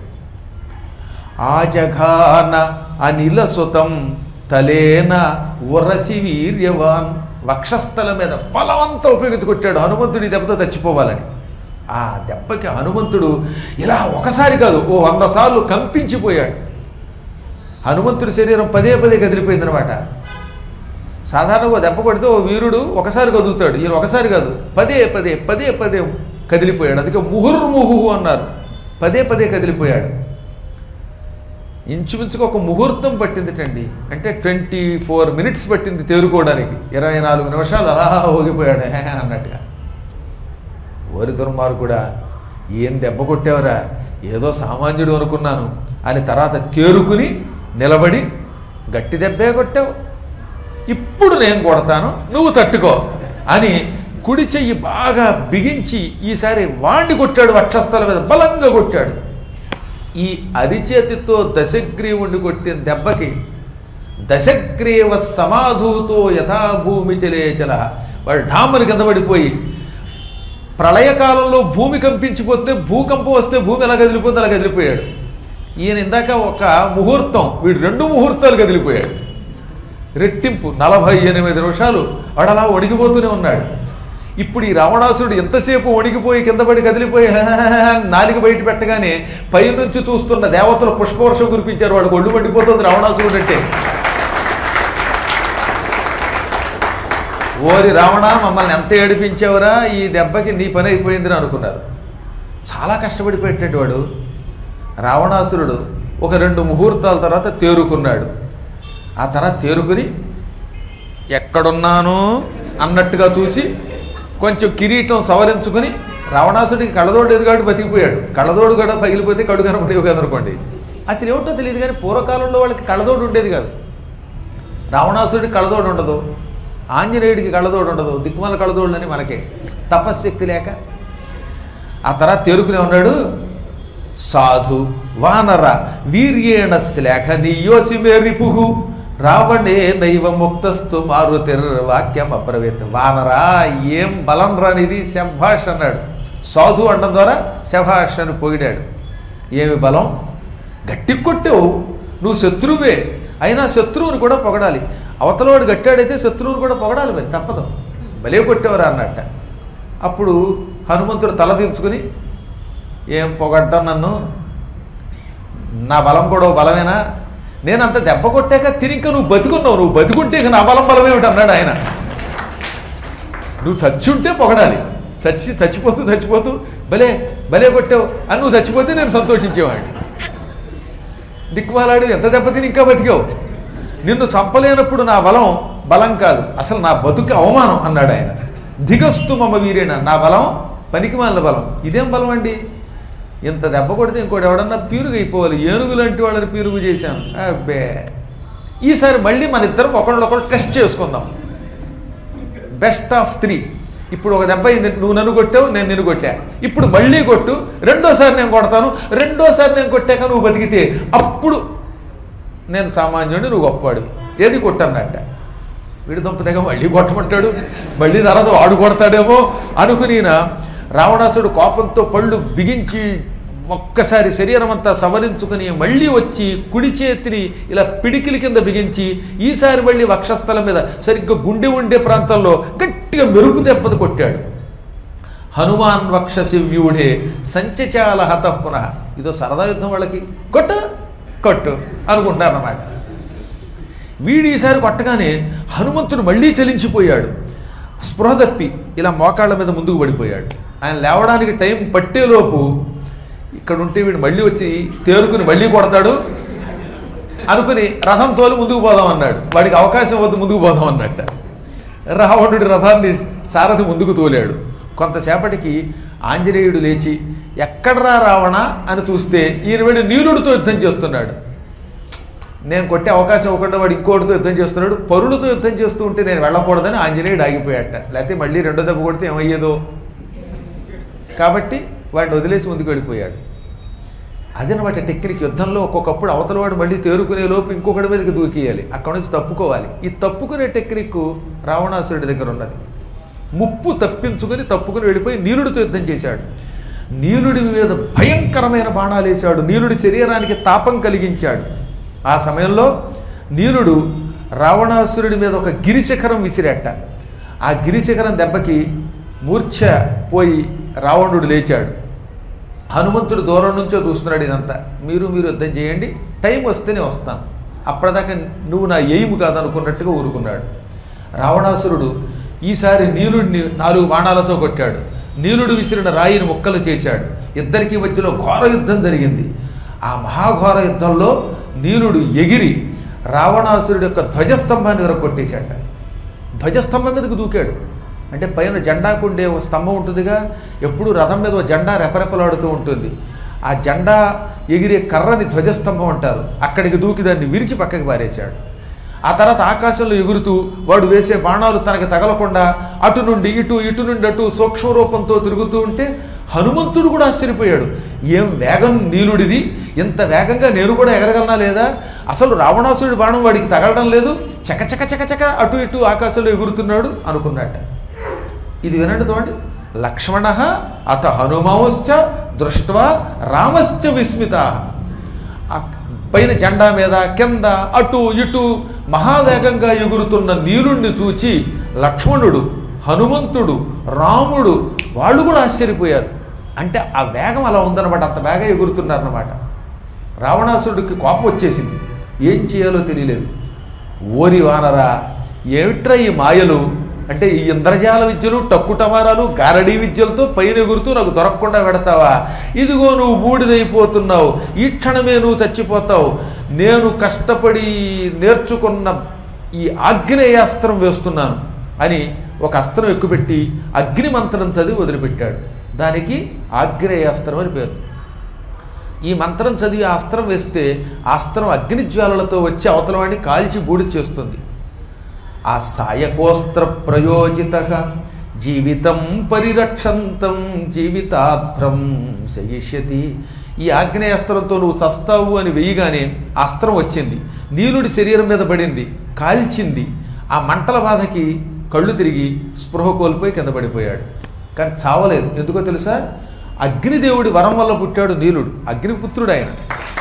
A: ఆజఘాన అనిల సుతం తలేన ఉరసి వీర్యవాన్ వక్షస్థల మీద బలవంతం ఉపయోగించి కొట్టాడు హనుమంతుడి దెబ్బతో చచ్చిపోవాలని ఆ దెబ్బకి హనుమంతుడు ఇలా ఒకసారి కాదు ఓ వంద సార్లు కంపించిపోయాడు హనుమంతుడి శరీరం పదే పదే కదిలిపోయిందనమాట సాధారణంగా ఓ దెబ్బ కొడితే ఓ వీరుడు ఒకసారి కదులుతాడు ఈయన ఒకసారి కాదు పదే పదే పదే పదే కదిలిపోయాడు అందుకే ముహుర్ముహు అన్నారు పదే పదే కదిలిపోయాడు ఇంచుమించుగా ఒక ముహూర్తం పట్టిందిటండి అంటే ట్వంటీ ఫోర్ మినిట్స్ పట్టింది తేరుకోవడానికి ఇరవై నాలుగు నిమిషాలు అలా ఊగిపోయాడు హే హే అన్నట్టుగా ఓరి దుర్మార్గుడా ఏం దెబ్బ కొట్టావురా ఏదో సామాన్యుడు అనుకున్నాను అని తర్వాత తేరుకుని నిలబడి గట్టి దెబ్బే కొట్టావు ఇప్పుడు నేను కొడతాను నువ్వు తట్టుకో అని కుడి చెయ్యి బాగా బిగించి ఈసారి వాణ్ణి కొట్టాడు వక్షస్థల మీద బలంగా కొట్టాడు ఈ అరిచేతితో దశగ్రీవుణ్ణి కొట్టిన దెబ్బకి దశగ్రీవ సమాధూతో యథాభూమి చలేచల వాడు ఢామని కింద పడిపోయి ప్రళయకాలంలో భూమి కంపించిపోతే భూకంపం వస్తే భూమి ఎలా కదిలిపోతే అలా కదిలిపోయాడు ఈయన ఇందాక ఒక ముహూర్తం వీడు రెండు ముహూర్తాలు కదిలిపోయాడు రెట్టింపు నలభై ఎనిమిది నిమిషాలు వాడు అలా వణికిపోతూనే ఉన్నాడు ఇప్పుడు ఈ రావణాసురుడు ఎంతసేపు వణికిపోయి కింద పడి కదిలిపోయి నాలుగు బయట పెట్టగానే పైనుంచి చూస్తున్న దేవతలు పుష్పవర్షం కురిపించారు వాడు ఒళ్ళు మండిపోతుంది రావణాసురుడు అంటే ఓరి రావణ మమ్మల్ని ఎంత ఏడిపించావురా ఈ దెబ్బకి నీ పని అయిపోయిందని అనుకున్నారు చాలా కష్టపడి పెట్టాడు వాడు రావణాసురుడు ఒక రెండు ముహూర్తాల తర్వాత తేరుకున్నాడు ఆ తర్వాత తేరుకుని ఎక్కడున్నాను అన్నట్టుగా చూసి కొంచెం కిరీటం సవరించుకుని రావణాసుడికి కళ్ళదోడు లేదు కాబట్టి బతికిపోయాడు కళ్ళదోడు కూడా పగిలిపోతే కడు కనపడేవి కదా అనుకోండి అసలు ఏమిటో తెలియదు కానీ పూర్వకాలంలో వాళ్ళకి కళ్ళదోడు ఉండేది కాదు రావణాసుడికి కళ్ళదోడు ఉండదు ఆంజనేయుడికి కళ్ళదోడు ఉండదు దిక్కుమాల కళ్ళదోడు అని మనకే తపశ్శక్తి లేక ఆ తర్వాత తేరుకునే ఉన్నాడు సాధు వానర వీర్యేణ శ్లాఘనీయోసి మే రిపుహు రావణే నైవ ముక్తస్తు మారుతిర్వాక్యం అబ్రవీత్ వానరా ఏం బలం రానిది శభాష్ అన్నాడు సాధు అనడం ద్వారా శభాష్ అని పొగిడాడు ఏమి బలం గట్టి కొట్టావు నువ్వు శత్రువే అయినా శత్రువుని కూడా పొగడాలి అవతలవాడు గట్టాడైతే శత్రువుని కూడా పొగడాలి మరి తప్పదు భలే కొట్టేవారా అన్నట్ట అప్పుడు హనుమంతుడు తల దించుకుని ఏం పొగడ్డం నన్ను నా బలం కూడా ఓ బలమేనా నేను అంత దెబ్బ కొట్టాక తిరిగి నువ్వు బతికున్నావు నువ్వు బతికుంటే ఇక నా బలం బలమేమిటి అన్నాడు ఆయన నువ్వు చచ్చి ఉంటే పొగడాలి చచ్చి చచ్చిపోతూ చచ్చిపోతూ భలే భలే కొట్టావు అని నువ్వు చచ్చిపోతే నేను సంతోషించేవాడిని దిక్కుమాలాడు ఎంత దెబ్బతిని ఇంకా బతికావు నిన్ను చంపలేనప్పుడు నా బలం బలం కాదు అసలు నా బతుకు అవమానం అన్నాడు ఆయన దిగస్తు మమ వీరేన నా బలం పనికిమాలిన బలం ఇదేం బలం అండి ఇంత దెబ్బ కొడితే ఇంకోటి ఎవడన్నా పీరుగు అయిపోవాలి ఏనుగు లాంటి వాళ్ళని పీరుగు చేశాను అబ్బే ఈసారి మళ్ళీ మన ఇద్దరం ఒకళ్ళొకళ్ళు టెస్ట్ చేసుకుందాం బెస్ట్ ఆఫ్ త్రీ ఇప్పుడు ఒక దెబ్బ అయింది నువ్వు నన్ను కొట్టావు నేను నిన్ను కొట్టా ఇప్పుడు మళ్ళీ కొట్టు రెండోసారి నేను కొడతాను రెండోసారి నేను కొట్టాక నువ్వు బతికితే అప్పుడు నేను సామాన్యుడిని నువ్వు గొప్పవాడు ఏది కొట్టన్నట్ట వీడి దుంప తెగ మళ్ళీ కొట్టమంటాడు మళ్ళీ తర్వాత వాడు కొడతాడేమో అనుకునిన రావణాసుడు కోపంతో పళ్ళు బిగించి ఒక్కసారి శరీరం అంతా సవరించుకుని మళ్ళీ వచ్చి కుడి చేతిని ఇలా పిడికిలి కింద బిగించి ఈసారి మళ్ళీ వక్షస్థలం మీద సరిగ్గా గుండె ఉండే ప్రాంతంలో గట్టిగా మెరుపు దెబ్బలు కొట్టాడు హనుమాన్ వక్షసి వ్యూఢే సంచచాల హత పునః ఇదో సరదా యుద్ధం వాళ్ళకి కొట్టు కొట్టు అనుకుంటున్నారన్నమాట వీడు ఈసారి కొట్టగానే హనుమంతుడు మళ్ళీ చలించిపోయాడు స్పృహ తప్పి ఇలా మోకాళ్ళ మీద ముందుకు పడిపోయాడు ఆయన లేవడానికి టైం పట్టేలోపు ఇక్కడ ఉంటే వీడు మళ్ళీ వచ్చి తేరుకుని మళ్ళీ కొడతాడు అనుకుని రథం తోలు ముందుకు పోదాం అన్నాడు వాడికి అవకాశం వద్దు ముందుకు పోదాం అన్నట్ట రావణుడి రథాన్ని సారథి ముందుకు తోలాడు కొంతసేపటికి ఆంజనేయుడు లేచి ఎక్కడరా రావణ అని చూస్తే ఈయన వెళ్ళి నీలుడితో యుద్ధం చేస్తున్నాడు నేను కొట్టే అవకాశం ఇవ్వకుండా వాడు ఇంకోటితో యుద్ధం చేస్తున్నాడు పరులతో యుద్ధం చేస్తూ ఉంటే నేను వెళ్ళకూడదని ఆంజనేయుడు ఆగిపోయాట లేకపోతే మళ్ళీ రెండో దెబ్బ కొడితే ఏమయ్యేదో కాబట్టి వాడిని వదిలేసి ముందుకు వెళ్ళిపోయాడు అదనమాట టెక్నిక్ యుద్ధంలో ఒక్కొక్కప్పుడు అవతలవాడు మళ్ళీ తేరుకునే లోపు ఇంకొకటి మీదకి దూకేయాలి అక్కడ నుంచి తప్పుకోవాలి ఈ తప్పుకునే టెక్నిక్ రావణాసురుడి దగ్గర ఉన్నది ముప్పు తప్పించుకొని తప్పుకుని వెళ్ళిపోయి నీలుడితో యుద్ధం చేశాడు నీలుడి మీద భయంకరమైన బాణాలు వేశాడు నీలుడి శరీరానికి తాపం కలిగించాడు ఆ సమయంలో నీలుడు రావణాసురుడి మీద ఒక గిరిశిఖరం విసిరేట ఆ గిరిశిఖరం దెబ్బకి మూర్ఛ పోయి రావణుడు లేచాడు హనుమంతుడు దూరం నుంచో చూస్తున్నాడు ఇదంతా మీరు మీరు యుద్ధం చేయండి టైం వస్తేనే వస్తాను అప్పటిదాకా నువ్వు నా ఎయిము కాదనుకున్నట్టుగా ఊరుకున్నాడు రావణాసురుడు ఈసారి నీలుడిని నాలుగు బాణాలతో కొట్టాడు నీలుడు విసిరిన రాయిని ముక్కలు చేశాడు ఇద్దరికి మధ్యలో ఘోర యుద్ధం జరిగింది ఆ మహాఘోర యుద్ధంలో నీలుడు ఎగిరి రావణాసురుడి యొక్క ధ్వజస్తంభాన్ని విరగొట్టేశాడు ధ్వజస్తంభం మీదకు దూకాడు అంటే పైన జెండాకుండే ఒక స్తంభం ఉంటుందిగా ఎప్పుడు రథం మీద ఒక జెండా రెపరెపలాడుతూ ఉంటుంది ఆ జెండా ఎగిరే కర్రని ధ్వజస్తంభం అంటారు అక్కడికి దూకి దాన్ని విరిచి పక్కకి పారేశాడు ఆ తర్వాత ఆకాశంలో ఎగురుతూ వాడు వేసే బాణాలు తనకి తగలకుండా అటు నుండి ఇటు ఇటు నుండి అటు సూక్ష్మ రూపంతో తిరుగుతూ ఉంటే హనుమంతుడు కూడా ఆశ్చర్యపోయాడు ఏం వేగం నీలుడిది ఇంత వేగంగా నేను కూడా ఎగరగలనా లేదా అసలు రావణాసురుడి బాణం వాడికి తగలడం లేదు చక చక చక చక అటు ఇటు ఆకాశంలో ఎగురుతున్నాడు అనుకున్నట్ట ఇది వినండి చూడండి లక్ష్మణ అత హనుమాంశ్చ దృష్ట్వా రామశ్చ విస్మిత పైన జెండా మీద కింద అటు ఇటు మహావేగంగా ఎగురుతున్న నీలుణ్ణి చూచి లక్ష్మణుడు హనుమంతుడు రాముడు వాళ్ళు కూడా ఆశ్చర్యపోయారు అంటే ఆ వేగం అలా ఉందన్నమాట అంత వేగం ఎగురుతున్నారన్నమాట రావణాసురుడికి కోపం వచ్చేసింది ఏం చేయాలో తెలియలేదు ఓరి వానరా ఏమిట్రా ఈ మాయలు అంటే ఈ ఇంద్రజాల విద్యలు టక్కుటమారాలు గారడీ విద్యలతో పైన ఎగురుతూ నాకు దొరకకుండా పెడతావా ఇదిగో నువ్వు బూడిదైపోతున్నావు ఈ క్షణమే నువ్వు చచ్చిపోతావు నేను కష్టపడి నేర్చుకున్న ఈ ఆగ్నేయాస్త్రం వేస్తున్నాను అని ఒక అస్త్రం ఎక్కుపెట్టి అగ్ని మంత్రం చదివి వదిలిపెట్టాడు దానికి ఆగ్నేయాస్త్రం అని పేరు ఈ మంత్రం చదివి ఆ అస్త్రం వేస్తే ఆ అస్త్రం అగ్నిజ్వాలలతో వచ్చి అవతల వాడిని కాల్చి బూడి చేస్తుంది ఆ సాయకోస్త్ర ప్రయోజిత జీవితం పరిరక్షంతం జీవితాభ్రం శయిష్యతి ఈ ఆగ్నేయాస్త్రంతో నువ్వు చస్తావు అని వెయ్యగానే ఆ అస్త్రం వచ్చింది నీలుడి శరీరం మీద పడింది కాల్చింది ఆ మంటల బాధకి కళ్ళు తిరిగి స్పృహ కోల్పోయి కింద పడిపోయాడు కానీ చావలేదు ఎందుకో తెలుసా అగ్నిదేవుడి వరం వల్ల పుట్టాడు నీలుడు అగ్నిపుత్రుడు ఆయన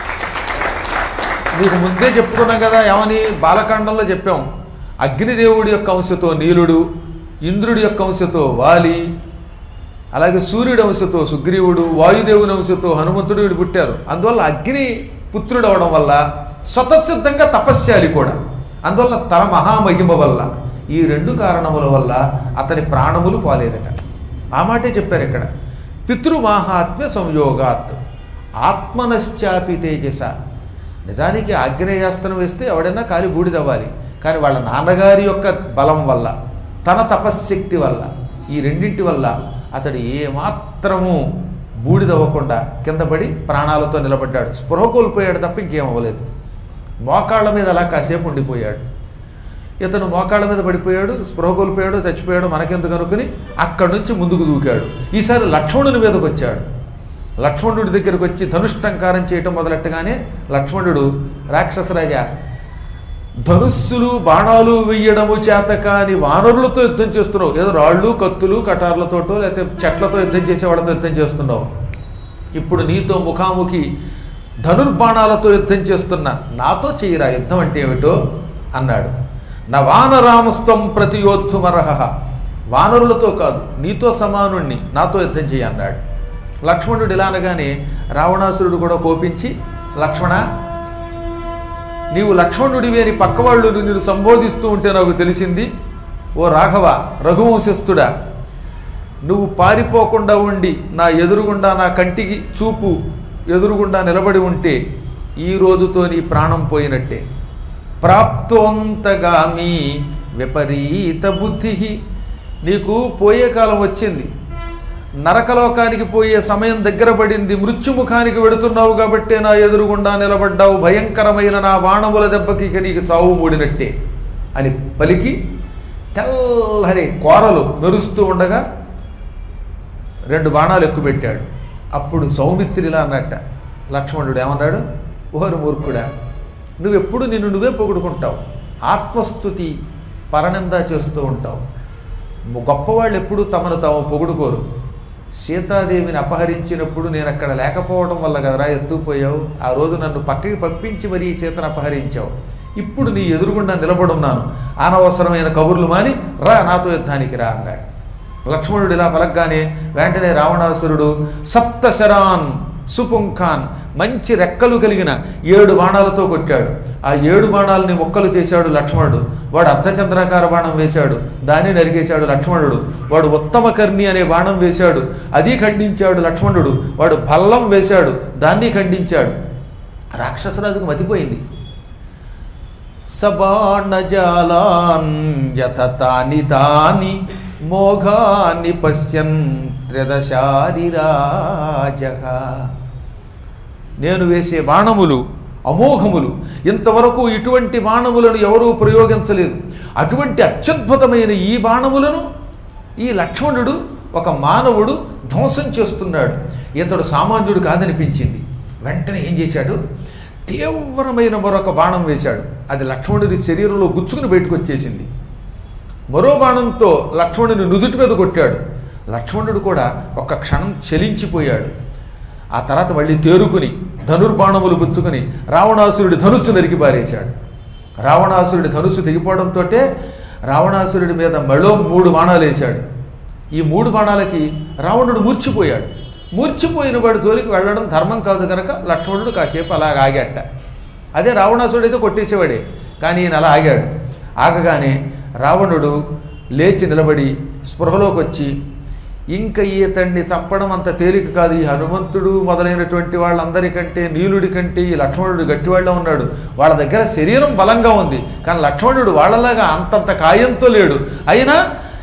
A: మీకు ముందే చెప్పుకున్నాం కదా ఏమని బాలకాండంలో చెప్పాం అగ్నిదేవుడి యొక్క అంశతో నీలుడు ఇంద్రుడి యొక్క అంశతో వాలి అలాగే సూర్యుడి అంశతో సుగ్రీవుడు వాయుదేవుని అంశతో హనుమంతుడు వీడు పుట్టారు అందువల్ల అగ్ని పుత్రుడు అవడం వల్ల స్వతసిద్ధంగా తపస్యాలి కూడా అందువల్ల తన మహామహిమ వల్ల ఈ రెండు కారణముల వల్ల అతని ప్రాణములు పోలేదట ఆ మాటే చెప్పారు ఇక్కడ పితృమాహాత్మ్య సంయోగాత్ ఆత్మనశ్చాపి తేజస నిజానికి ఆగ్నేయాస్త్రం వేస్తే ఎవడైనా కాలి బూడిదవ్వాలి కానీ వాళ్ళ నాన్నగారి యొక్క బలం వల్ల తన తపశ్శక్తి వల్ల ఈ రెండింటి వల్ల అతడు ఏమాత్రము బూడిదవ్వకుండా కింద పడి ప్రాణాలతో నిలబడ్డాడు స్పృహ కోల్పోయాడు తప్ప ఇంకేం అవ్వలేదు మోకాళ్ళ మీద అలా కాసేపు ఉండిపోయాడు ఇతను మోకాళ్ళ మీద పడిపోయాడు స్పృహ కోల్పోయాడు చచ్చిపోయాడు మనకెందుకు అనుకుని అక్కడి నుంచి ముందుకు దూకాడు ఈసారి లక్ష్మణుని మీదకి వచ్చాడు లక్ష్మణుడి దగ్గరికి వచ్చి ధనుష్టంకారం చేయటం మొదలెట్టగానే లక్ష్మణుడు రాక్షసరాజా ధనుస్సులు బాణాలు వెయ్యడము చేత కాని వానరులతో యుద్ధం చేస్తున్నావు ఏదో రాళ్ళు కత్తులు కటార్లతోటో లేకపోతే చెట్లతో యుద్ధం చేసే వాళ్ళతో యుద్ధం చేస్తున్నావు ఇప్పుడు నీతో ముఖాముఖి ధనుర్బాణాలతో యుద్ధం చేస్తున్న నాతో చేయరా యుద్ధం అంటే ఏమిటో అన్నాడు నా వానరామస్తం ప్రతియోద్ధుమర్హ వానరులతో కాదు నీతో సమానుణ్ణి నాతో యుద్ధం చేయి అన్నాడు లక్ష్మణుడు ఇలా అనగానే రావణాసురుడు కూడా కోపించి లక్ష్మణ నీవు లక్ష్మణుడివి అని పక్కవాళ్ళు నిన్ను సంబోధిస్తూ ఉంటే నాకు తెలిసింది ఓ రాఘవ రఘువంశస్థుడా నువ్వు పారిపోకుండా ఉండి నా ఎదురుగుండా నా కంటికి చూపు ఎదురుగుండా నిలబడి ఉంటే ఈ రోజుతో నీ ప్రాణం పోయినట్టే ప్రాప్తోంతగామి విపరీత బుద్ధి నీకు పోయే కాలం వచ్చింది నరకలోకానికి పోయే సమయం దగ్గర పడింది మృత్యుముఖానికి వెడుతున్నావు కాబట్టే నా ఎదురుగుండా నిలబడ్డావు భయంకరమైన నా బాణముల దెబ్బకి ఇక నీకు చావు మూడినట్టే అని పలికి తెల్లని కోరలు మెరుస్తూ ఉండగా రెండు బాణాలు ఎక్కుపెట్టాడు అప్పుడు సౌమిత్రిలా అన్నట్ట లక్ష్మణుడు ఏమన్నాడు ఓరు మూర్ఖుడా నువ్వెప్పుడు నిన్ను నువ్వే పొగుడుకుంటావు ఆత్మస్థుతి పరనింద చేస్తూ ఉంటావు గొప్పవాళ్ళు ఎప్పుడూ తమను తాము పొగుడుకోరు సీతాదేవిని అపహరించినప్పుడు నేను అక్కడ లేకపోవడం వల్ల కదరా ఎత్తుకుపోయావు ఆ రోజు నన్ను పక్కకి పంపించి మరీ సీతను అపహరించావు ఇప్పుడు నీ ఎదురుగుండా నిలబడున్నాను అనవసరమైన కబుర్లు మాని రా నాతో యుద్ధానికి రా అన్నాడు లక్ష్మణుడు ఇలా పలగ్గానే వెంటనే రావణాసురుడు సప్త శరాన్ సుపుంఖాన్ మంచి రెక్కలు కలిగిన ఏడు బాణాలతో కొట్టాడు ఆ ఏడు బాణాలని మొక్కలు చేశాడు లక్ష్మణుడు వాడు అర్ధచంద్రాకార బాణం వేశాడు దాన్ని నరికేశాడు లక్ష్మణుడు వాడు ఉత్తమ కర్ణి అనే బాణం వేశాడు అది ఖండించాడు లక్ష్మణుడు వాడు భల్లం వేశాడు దాన్ని ఖండించాడు రాక్షసరాజుకు మతిపోయింది సబాణజాలాన్ యథ తాని తాని మోఘాని పశ్యన్ త్రదశారిరాజ నేను వేసే బాణములు అమోఘములు ఇంతవరకు ఇటువంటి బాణములను ఎవరూ ప్రయోగించలేదు అటువంటి అత్యద్భుతమైన ఈ బాణములను ఈ లక్ష్మణుడు ఒక మానవుడు ధ్వంసం చేస్తున్నాడు ఇతడు సామాన్యుడు కాదనిపించింది వెంటనే ఏం చేశాడు తీవ్రమైన మరొక బాణం వేశాడు అది లక్ష్మణుడి శరీరంలో గుచ్చుకుని బయటకు వచ్చేసింది మరో బాణంతో లక్ష్మణుని నుదుటి మీద కొట్టాడు లక్ష్మణుడు కూడా ఒక్క క్షణం చలించిపోయాడు ఆ తర్వాత మళ్ళీ తేరుకుని ధనుర్బాణములు పుచ్చుకుని రావణాసురుడి ధనుస్సు నరికి పారేశాడు రావణాసురుడి ధనుస్సు తెగిపోవడంతో రావణాసురుడి మీద మళ్ళో మూడు బాణాలు వేశాడు ఈ మూడు బాణాలకి రావణుడు మూర్చిపోయాడు మూర్చిపోయిన వాడి జోలికి వెళ్ళడం ధర్మం కాదు కనుక లక్ష్మణుడు కాసేపు అలా ఆగాట అదే రావణాసురుడు అయితే కొట్టేసేవాడే కానీ ఈయన అలా ఆగాడు ఆగగానే రావణుడు లేచి నిలబడి స్పృహలోకి వచ్చి ఇంకా ఈతన్ని చంపడం అంత తేలిక కాదు ఈ హనుమంతుడు మొదలైనటువంటి వాళ్ళందరికంటే నీలుడి కంటే ఈ లక్ష్మణుడు గట్టివాళ్ళ ఉన్నాడు వాళ్ళ దగ్గర శరీరం బలంగా ఉంది కానీ లక్ష్మణుడు వాళ్ళలాగా అంతంత కాయంతో లేడు అయినా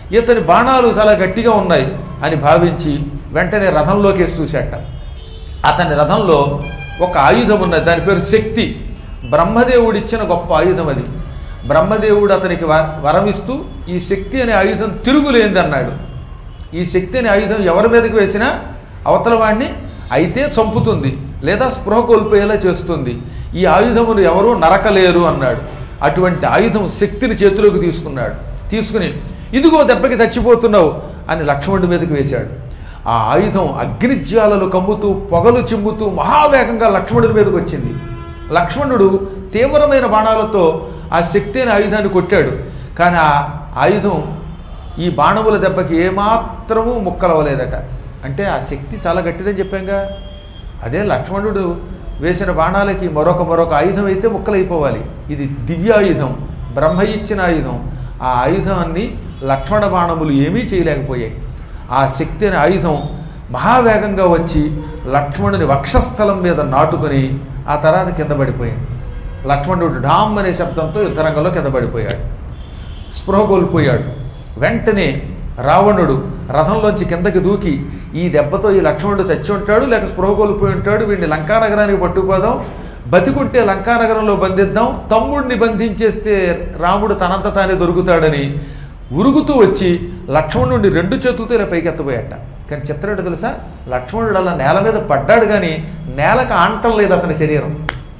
A: ఇతని బాణాలు చాలా గట్టిగా ఉన్నాయి అని భావించి వెంటనే రథంలోకి వేసి చూశాట అతని రథంలో ఒక ఆయుధం ఉన్నది దాని పేరు శక్తి బ్రహ్మదేవుడు ఇచ్చిన గొప్ప ఆయుధం అది బ్రహ్మదేవుడు అతనికి వ- వరమిస్తూ ఈ శక్తి అనే ఆయుధం తిరుగులేంది అన్నాడు ఈ శక్తి అనే ఆయుధం ఎవరి మీదకి వేసినా అవతల వాడిని అయితే చంపుతుంది లేదా స్పృహ కోల్పోయేలా చేస్తుంది ఈ ఆయుధమును ఎవరూ నరకలేరు అన్నాడు అటువంటి ఆయుధం శక్తిని చేతిలోకి తీసుకున్నాడు తీసుకుని ఇదిగో దెబ్బకి చచ్చిపోతున్నావు అని లక్ష్మణుడి మీదకి వేశాడు ఆ ఆయుధం అగ్నిజ్వాలలు కమ్ముతూ పొగలు చిమ్ముతూ మహావేగంగా లక్ష్మణుడి మీదకి వచ్చింది లక్ష్మణుడు తీవ్రమైన బాణాలతో ఆ శక్తి అనే ఆయుధాన్ని కొట్టాడు కానీ ఆ ఆయుధం ఈ బాణముల దెబ్బకి ఏమాత్రము ముక్కలవలేదట అంటే ఆ శక్తి చాలా గట్టిదని చెప్పాంగా అదే లక్ష్మణుడు వేసిన బాణాలకి మరొక మరొక ఆయుధం అయితే ముక్కలైపోవాలి ఇది దివ్యాయుధం బ్రహ్మ ఇచ్చిన ఆయుధం ఆ ఆయుధాన్ని లక్ష్మణ బాణములు ఏమీ చేయలేకపోయాయి ఆ శక్తి అనే ఆయుధం మహావేగంగా వచ్చి లక్ష్మణుని వక్షస్థలం మీద నాటుకొని ఆ తర్వాత కింద పడిపోయింది లక్ష్మణుడు ఢామ్ అనే శబ్దంతో యుద్ధరంగంలో కింద పడిపోయాడు స్పృహ కోల్పోయాడు వెంటనే రావణుడు రథంలోంచి కిందకి దూకి ఈ దెబ్బతో ఈ లక్ష్మణుడు చచ్చి ఉంటాడు లేక స్పృహ కోల్పోయి ఉంటాడు వీడిని లంకానగరానికి పట్టుకుపోదాం బతికుంటే లంకానగరంలో బంధిద్దాం తమ్ముడిని బంధించేస్తే రాముడు తనంత తానే దొరుకుతాడని ఉరుగుతూ వచ్చి లక్ష్మణుడిని రెండు చేతులతో ఇలా పైకెత్తబోయాట కానీ చిత్రం ఏంటో తెలుసా లక్ష్మణుడు అలా నేల మీద పడ్డాడు కానీ నేలకు ఆంటం లేదు అతని శరీరం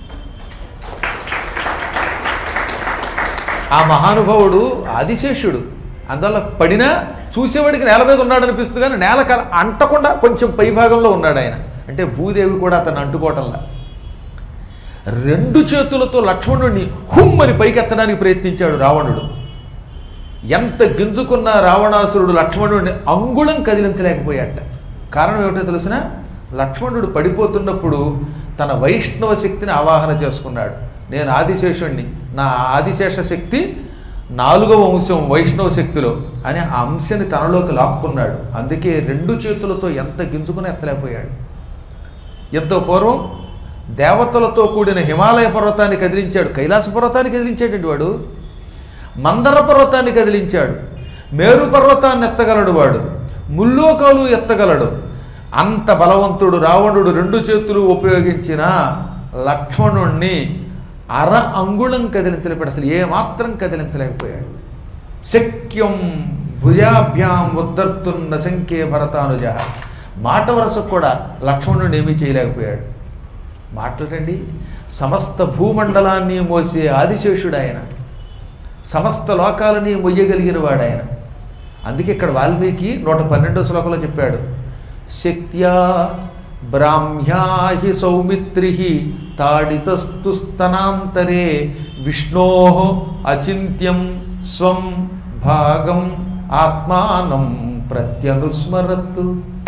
A: ఆ మహానుభావుడు ఆదిశేషుడు అందువల్ల పడినా చూసేవాడికి నేల మీద ఉన్నాడు అనిపిస్తుంది కానీ నేల క- అంటకుండా కొంచెం పై భాగంలో ఉన్నాడు ఆయన అంటే భూదేవి కూడా అతను అంటుకోవటంలా రెండు చేతులతో లక్ష్మణుడిని హుమ్మని పైకెత్తడానికి ప్రయత్నించాడు రావణుడు ఎంత గింజుకున్న రావణాసురుడు లక్ష్మణుడిని అంగుళం కదిలించలేకపోయాట కారణం ఏమిటో తెలిసిన లక్ష్మణుడు పడిపోతున్నప్పుడు తన వైష్ణవ శక్తిని ఆవాహన చేసుకున్నాడు నేను ఆదిశేషుణ్ణి నా ఆదిశేష శక్తి నాలుగవ అంశం వైష్ణవ శక్తిలో అని ఆ అంశాన్ని తనలోకి లాక్కున్నాడు అందుకే రెండు చేతులతో ఎంత గింజుకుని ఎత్తలేకపోయాడు ఎంతో పూర్వం దేవతలతో కూడిన హిమాలయ పర్వతాన్ని కదిలించాడు కైలాస పర్వతాన్ని కదిలించాడండి వాడు మందర పర్వతాన్ని కదిలించాడు మేరు పర్వతాన్ని ఎత్తగలడు వాడు ముల్లోకాలు ఎత్తగలడు అంత బలవంతుడు రావణుడు రెండు చేతులు ఉపయోగించిన లక్ష్మణుణ్ణి అర అంగుళం కదిలించలేపాడు అసలు ఏమాత్రం కదిలించలేకపోయాడు శక్యం భుజాభ్యాం ఉద్ధర్తున్న సంఖ్యే భరతానుజ మాట వరసకు కూడా లక్ష్మణుడు ఏమీ చేయలేకపోయాడు మాట్లాడండి సమస్త భూమండలాన్ని మోసే ఆదిశేషుడు ఆయన సమస్త లోకాలని మొయ్యగలిగిన వాడు ఆయన అందుకే ఇక్కడ వాల్మీకి నూట పన్నెండో శ్లోకంలో చెప్పాడు శక్త్యా బ్రాహ్మ్యాహి సౌమిత్రి తాడితస్తు స్తనాంతరే విష్ణో అచింత్యం స్వం భాగం ఆత్మానం ప్రత్యనుస్మరత్తు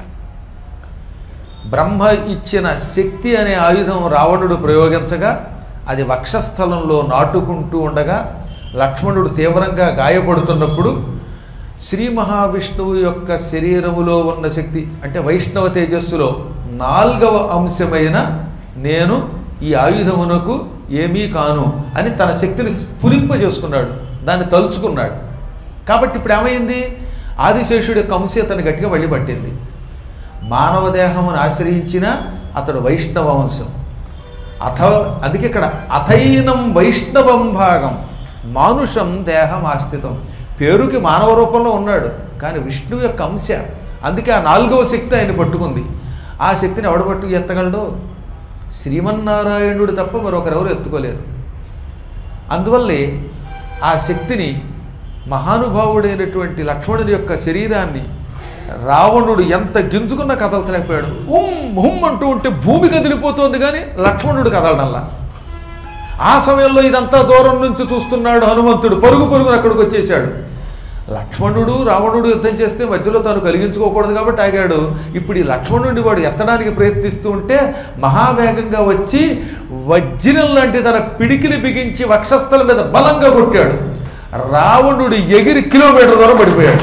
A: బ్రహ్మ ఇచ్చిన శక్తి అనే ఆయుధం రావణుడు ప్రయోగించగా అది వక్షస్థలంలో నాటుకుంటూ ఉండగా లక్ష్మణుడు తీవ్రంగా గాయపడుతున్నప్పుడు శ్రీ మహావిష్ణువు యొక్క శరీరములో ఉన్న శక్తి అంటే వైష్ణవ తేజస్సులో నాల్గవ అంశమైన నేను ఈ ఆయుధమునకు ఏమీ కాను అని తన శక్తిని స్ఫురింపజేసుకున్నాడు దాన్ని తలుచుకున్నాడు కాబట్టి ఇప్పుడు ఏమైంది ఆదిశేషుడి యొక్క అంశ అతను గట్టిగా మళ్ళీ పట్టింది మానవ దేహమును ఆశ్రయించిన అతడు వైష్ణవ వంశం అథ అందుకే ఇక్కడ అథైనం వైష్ణవం భాగం మానుషం దేహం ఆస్థితం పేరుకి మానవ రూపంలో ఉన్నాడు కానీ విష్ణువు యొక్క అంశ అందుకే ఆ నాలుగవ శక్తి ఆయన పట్టుకుంది ఆ శక్తిని ఎవడు పట్టు ఎత్తగలడో శ్రీమన్నారాయణుడు తప్ప మరొకరెవరు ఎత్తుకోలేరు అందువల్లే ఆ శక్తిని మహానుభావుడైనటువంటి లక్ష్మణుని యొక్క శరీరాన్ని రావణుడు ఎంత గింజుకున్నా కదల్చలేకపోయాడు ఉమ్ హుమ్ అంటూ ఉంటే భూమి కదిలిపోతోంది కానీ లక్ష్మణుడు కదలడంలా ఆ సమయంలో ఇదంతా దూరం నుంచి చూస్తున్నాడు హనుమంతుడు పరుగు పరుగున అక్కడికి వచ్చేసాడు లక్ష్మణుడు రావణుడు యుద్ధం చేస్తే మధ్యలో తాను కలిగించుకోకూడదు కాబట్టి ఆగాడు ఇప్పుడు ఈ లక్ష్మణుడిని వాడు ఎత్తడానికి ప్రయత్నిస్తూ ఉంటే మహావేగంగా వచ్చి వజ్రం లాంటి తన పిడికిని బిగించి వక్షస్థలం మీద బలంగా కొట్టాడు రావణుడు ఎగిరి కిలోమీటర్ దూరం పడిపోయాడు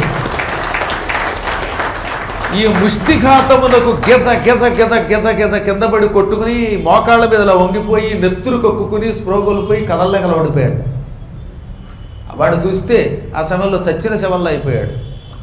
A: ఈ ముష్టిఘాతమునకు గెజ గెజ గెజ గెజ గెజ కింద పడి కొట్టుకుని మోకాళ్ళ మీద ఇలా వంగిపోయి నెత్తురు కక్కుకుని స్ప్రోగొలిపోయి కదల్లేకల ఓడిపోయాడు వాడు చూస్తే ఆ సమయంలో చచ్చిన శవంలో అయిపోయాడు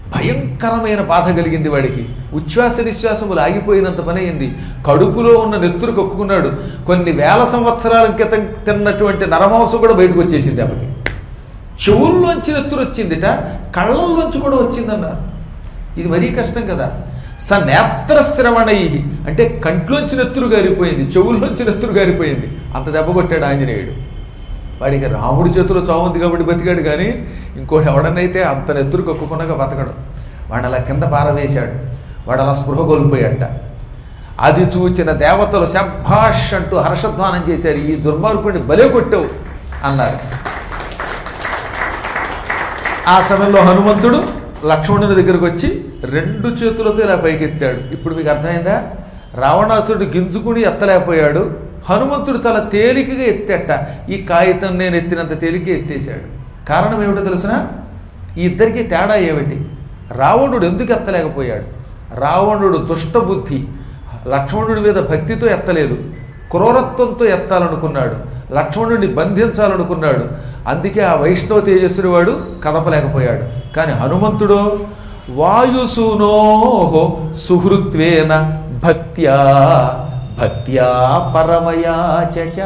A: భయంకరమైన బాధ కలిగింది వాడికి ఉచ్ఛ్వాస నిశ్వాసములు ఆగిపోయినంత పని అయింది కడుపులో ఉన్న నెత్తురు కక్కుకున్నాడు కొన్ని వేల సంవత్సరాల క్రితం తిన్నటువంటి నరమాంసం కూడా బయటకు వచ్చేసింది అప్పటికి చెవుల్లోంచి నెత్తురు వచ్చిందిట కళ్ళల్లోంచి కూడా వచ్చిందన్నారు ఇది మరీ కష్టం కదా స నేత్రశ్రవణై అంటే కంట్లోంచి నెత్తురు గారిపోయింది చెవుల్లోంచి నెత్తురు గారిపోయింది అంత దెబ్బ కొట్టాడు ఆంజనేయుడు వాడికి రాముడి చేతిలో చావు ఉంది కాబట్టి బతికాడు కానీ ఇంకోటి ఎవడనైతే అంత నెత్తురు కక్కుకున్నాక బతకడు వాడు అలా కింద పారవేశాడు వాడు అలా స్పృహ కోల్పోయాట అది చూచిన దేవతలు శభాష్ అంటూ హర్షధ్వానం చేశారు ఈ దుర్మార్గుడిని బలే కొట్టావు అన్నారు ఆ సమయంలో హనుమంతుడు లక్ష్మణుని దగ్గరకు వచ్చి రెండు చేతులతో ఇలా పైకెత్తాడు ఇప్పుడు మీకు అర్థమైందా రావణాసురుడు గింజుకుని ఎత్తలేకపోయాడు హనుమంతుడు చాలా తేలికగా ఎత్తేట ఈ కాగితం నేను ఎత్తినంత తేలిక ఎత్తేసాడు కారణం ఏమిటో తెలుసిన ఈ ఇద్దరికి తేడా ఏమిటి రావణుడు ఎందుకు ఎత్తలేకపోయాడు రావణుడు దుష్టబుద్ధి లక్ష్మణుడి మీద భక్తితో ఎత్తలేదు క్రూరత్వంతో ఎత్తాలనుకున్నాడు లక్ష్మణుడిని బంధించాలనుకున్నాడు అందుకే ఆ వైష్ణవ తేజస్సుని వాడు కదపలేకపోయాడు కానీ హనుమంతుడో వాయుసూనోహో సుహృత్వేన భక్త్యా భక్త్యా పరమయా చచ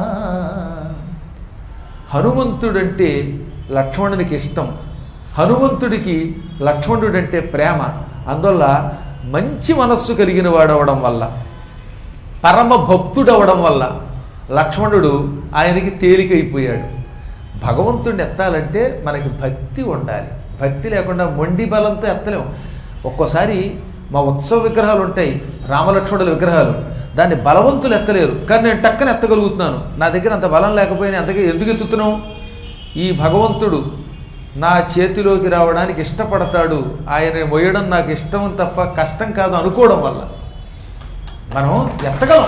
A: హనుమంతుడంటే లక్ష్మణునికి ఇష్టం హనుమంతుడికి లక్ష్మణుడంటే ప్రేమ అందువల్ల మంచి మనస్సు కలిగిన వాడవడం వల్ల పరమ భక్తుడవడం వల్ల లక్ష్మణుడు ఆయనకి తేలికైపోయాడు భగవంతుడిని ఎత్తాలంటే మనకి భక్తి ఉండాలి భక్తి లేకుండా మొండి బలంతో ఎత్తలేం ఒక్కోసారి మా ఉత్సవ విగ్రహాలు ఉంటాయి రామలక్ష్మణుల విగ్రహాలు దాన్ని బలవంతులు ఎత్తలేరు కానీ నేను టక్కన ఎత్తగలుగుతున్నాను నా దగ్గర అంత బలం లేకపోయినా అంతగా ఎందుకు ఎత్తుతున్నావు ఈ భగవంతుడు నా చేతిలోకి రావడానికి ఇష్టపడతాడు ఆయన మొయ్యడం నాకు ఇష్టం తప్ప కష్టం కాదు అనుకోవడం వల్ల మనం ఎత్తగలం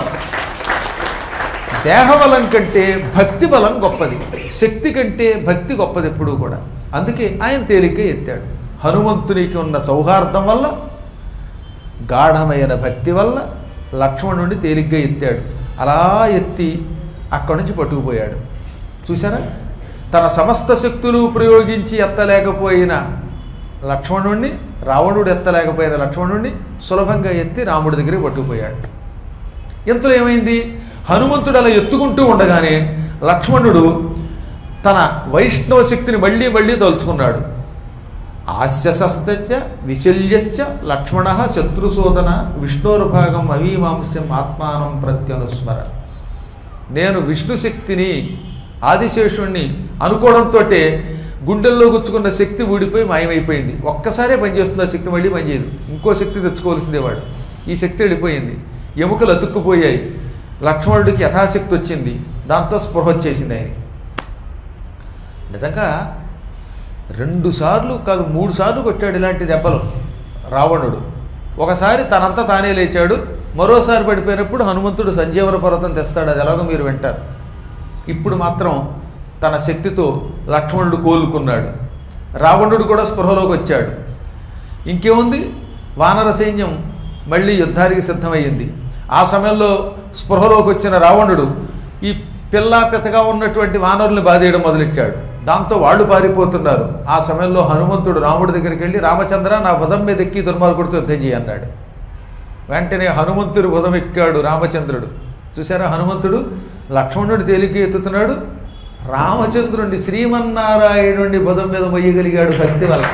A: దేహబలం కంటే భక్తి బలం గొప్పది శక్తి కంటే భక్తి గొప్పది ఎప్పుడూ కూడా అందుకే ఆయన తేలిగ్గా ఎత్తాడు హనుమంతునికి ఉన్న సౌహార్దం వల్ల గాఢమైన భక్తి వల్ల లక్ష్మణుడిని తేలిగ్గా ఎత్తాడు అలా ఎత్తి అక్కడి నుంచి పట్టుకుపోయాడు చూసారా తన సమస్త శక్తులు ప్రయోగించి ఎత్తలేకపోయిన లక్ష్మణుణ్ణి రావణుడు ఎత్తలేకపోయిన లక్ష్మణుణ్ణి సులభంగా ఎత్తి రాముడి దగ్గరికి పట్టుకుపోయాడు ఇంతలో ఏమైంది హనుమంతుడు అలా ఎత్తుకుంటూ ఉండగానే లక్ష్మణుడు తన వైష్ణవ శక్తిని మళ్ళీ మళ్ళీ తలుచుకున్నాడు ఆస్యసశ్చ విశల్యశ్చ లక్ష్మణ శత్రుశోధన విష్ణోర్భాగం అవీమాంస్యం ఆత్మానం ప్రత్యనుస్మర నేను విష్ణు శక్తిని ఆదిశేషుణ్ణి అనుకోవడంతో గుండెల్లో గుచ్చుకున్న శక్తి ఊడిపోయి మాయమైపోయింది ఒక్కసారే పనిచేస్తుంది ఆ శక్తి మళ్ళీ పనిచేయదు ఇంకో శక్తి తెచ్చుకోవాల్సిందే వాడు ఈ శక్తి వెళ్ళిపోయింది ఎముకలు అతుక్కుపోయాయి లక్ష్మణుడికి యథాశక్తి వచ్చింది దాంతో స్పృహ వచ్చేసింది ఆయనకి నిజంగా రెండు సార్లు కాదు మూడు సార్లు కొట్టాడు ఇలాంటి దెబ్బలు రావణుడు ఒకసారి తనంతా తానే లేచాడు మరోసారి పడిపోయినప్పుడు హనుమంతుడు సంజీవన పర్వతం తెస్తాడు అది ఎలాగో మీరు వింటారు ఇప్పుడు మాత్రం తన శక్తితో లక్ష్మణుడు కోలుకున్నాడు రావణుడు కూడా స్పృహలోకి వచ్చాడు ఇంకేముంది వానర సైన్యం మళ్ళీ యుద్ధానికి సిద్ధమయ్యింది ఆ సమయంలో స్పృహలోకి వచ్చిన రావణుడు ఈ పిల్ల పెద్దగా ఉన్నటువంటి వానరుల్ని బాధేయడం మొదలెట్టాడు దాంతో వాళ్ళు పారిపోతున్నారు ఆ సమయంలో హనుమంతుడు రాముడి దగ్గరికి వెళ్ళి రామచంద్ర నా భుజం మీద ఎక్కి దుర్మార్గుడితో యుద్ధం చేయి అన్నాడు వెంటనే హనుమంతుడు భుజం ఎక్కాడు రామచంద్రుడు చూసారా హనుమంతుడు లక్ష్మణుడు తేలిక ఎత్తుతున్నాడు రామచంద్రుడిని శ్రీమన్నారాయణుడిని భుజం మీద మొయ్యగలిగాడు భక్తి వల్ల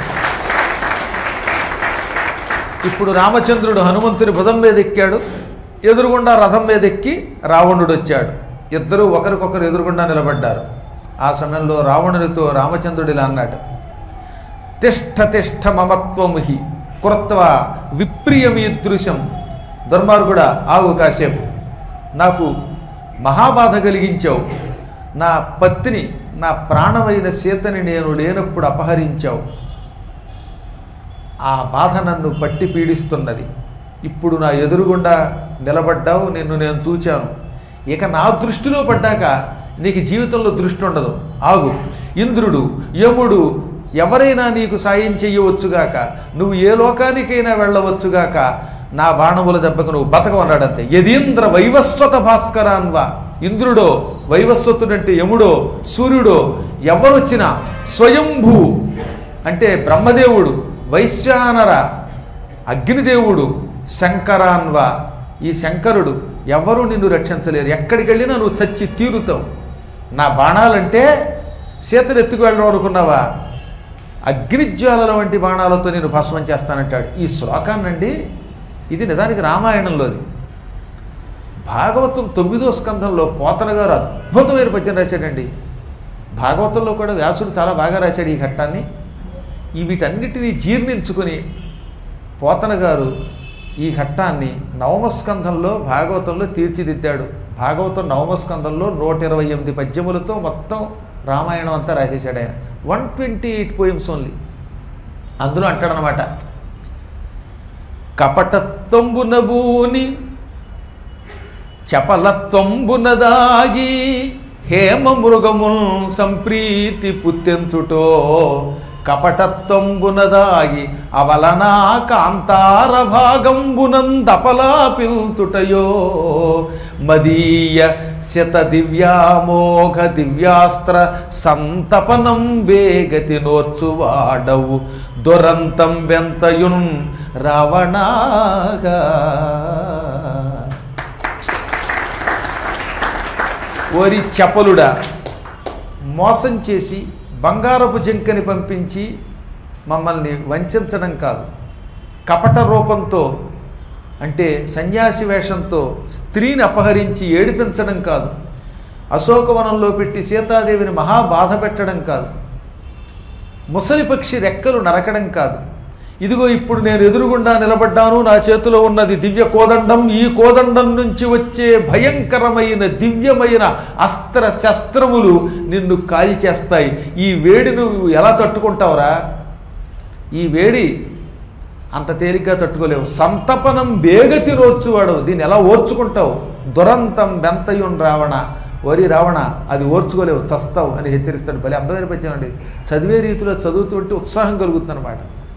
A: ఇప్పుడు రామచంద్రుడు హనుమంతుని భుజం మీద ఎక్కాడు ఎదురుగుండా రథం మీద ఎక్కి రావణుడు వచ్చాడు ఇద్దరూ ఒకరికొకరు ఎదురుగుండా నిలబడ్డారు ఆ సమయంలో రావణునితో రామచంద్రుడు ఇలా అన్నాడు తిష్ట తిష్ట మమత్వముహి కృత్వ విప్రియమీదృశం దుర్మార్గుడా ఆగు కాసేపు నాకు మహాబాధ కలిగించావు నా పత్ని నా ప్రాణమైన సీతని నేను లేనప్పుడు అపహరించావు ఆ బాధ నన్ను పట్టి పీడిస్తున్నది ఇప్పుడు నా ఎదురుగుండా నిలబడ్డావు నిన్ను నేను చూచాను ఇక నా దృష్టిలో పడ్డాక నీకు జీవితంలో దృష్టి ఉండదు ఆగు ఇంద్రుడు యముడు ఎవరైనా నీకు సాయం చెయ్యవచ్చుగాక నువ్వు ఏ లోకానికైనా వెళ్ళవచ్చుగాక నా బాణముల దెబ్బకు నువ్వు బతకమన్నాడంతే యదీంద్ర వైవస్వత భాస్కరాన్వా ఇంద్రుడో వైవస్వతుడంటే యముడో సూర్యుడో ఎవరొచ్చినా స్వయంభూ అంటే బ్రహ్మదేవుడు వైశ్వానర అగ్నిదేవుడు శంకరాన్వ ఈ శంకరుడు ఎవరు నిన్ను రక్షించలేరు ఎక్కడికి వెళ్ళినా నువ్వు చచ్చి తీరుతావు నా బాణాలంటే సీతను ఎత్తుకు వెళ్ళడం అనుకున్నావా అగ్నిజ్వాలల వంటి బాణాలతో నేను భస్మం చేస్తానంటాడు ఈ శ్లోకాన్నండి ఇది నిజానికి రామాయణంలోది భాగవతం తొమ్మిదో స్కంధంలో పోతన గారు అద్భుతమైన పద్యం రాశాడండి భాగవతంలో కూడా వ్యాసుడు చాలా బాగా రాశాడు ఈ ఘట్టాన్ని ఈ వీటన్నిటినీ జీర్ణించుకుని పోతన గారు ఈ ఘట్టాన్ని నవమస్కంధంలో భాగవతంలో తీర్చిదిద్దాడు భాగవతం నవమస్కంధంలో నూట ఇరవై ఎనిమిది పద్యములతో మొత్తం రామాయణం అంతా రాసేశాడు ఆయన one twenty eight poems only అందులో అంటాడనమాట కపటత్వంబునబూని చపలత్వంబునదాగి హేమ మృగముల్ సంప్రీతి పుత్తెంచుటో కపటత్వంబునదాగి అవలనా కాంతార భాగంబునందపలాపించుటయో మదీయ శత దివ్యామోఘ దివ్యాస్త్ర సంతపనం వేగతి నోర్చువాడవు దురంతం వెంతయున్ రావణాగా ఓరి చపలుడా మోసం చేసి బంగారపు జింకని పంపించి మమ్మల్ని వంచడం కాదు కపట రూపంతో అంటే సన్యాసి వేషంతో స్త్రీని అపహరించి ఏడిపించడం కాదు అశోకవనంలో పెట్టి సీతాదేవిని మహా బాధ పెట్టడం కాదు ముసలి పక్షి రెక్కలు నరకడం కాదు ఇదిగో ఇప్పుడు నేను ఎదురుగుండా నిలబడ్డాను నా చేతిలో ఉన్నది దివ్య కోదండం ఈ కోదండం నుంచి వచ్చే భయంకరమైన దివ్యమైన అస్త్ర శస్త్రములు నిన్ను కాల్చేస్తాయి ఈ వేడి నువ్వు ఎలా తట్టుకుంటావురా ఈ వేడి అంత తేలిగ్గా తట్టుకోలేవు సంతపనం వేగతి రోర్చువాడు దీన్ని ఎలా ఓర్చుకుంటావు దురంతం బెంతయున్ రావణ వరి రావణ అది ఓర్చుకోలేవు చస్తావు అని హెచ్చరిస్తాడు భలే అందమైన పద్యం అండి చదివే రీతిలో చదువుతుంటే ఉత్సాహం కలుగుతుంది అనమాట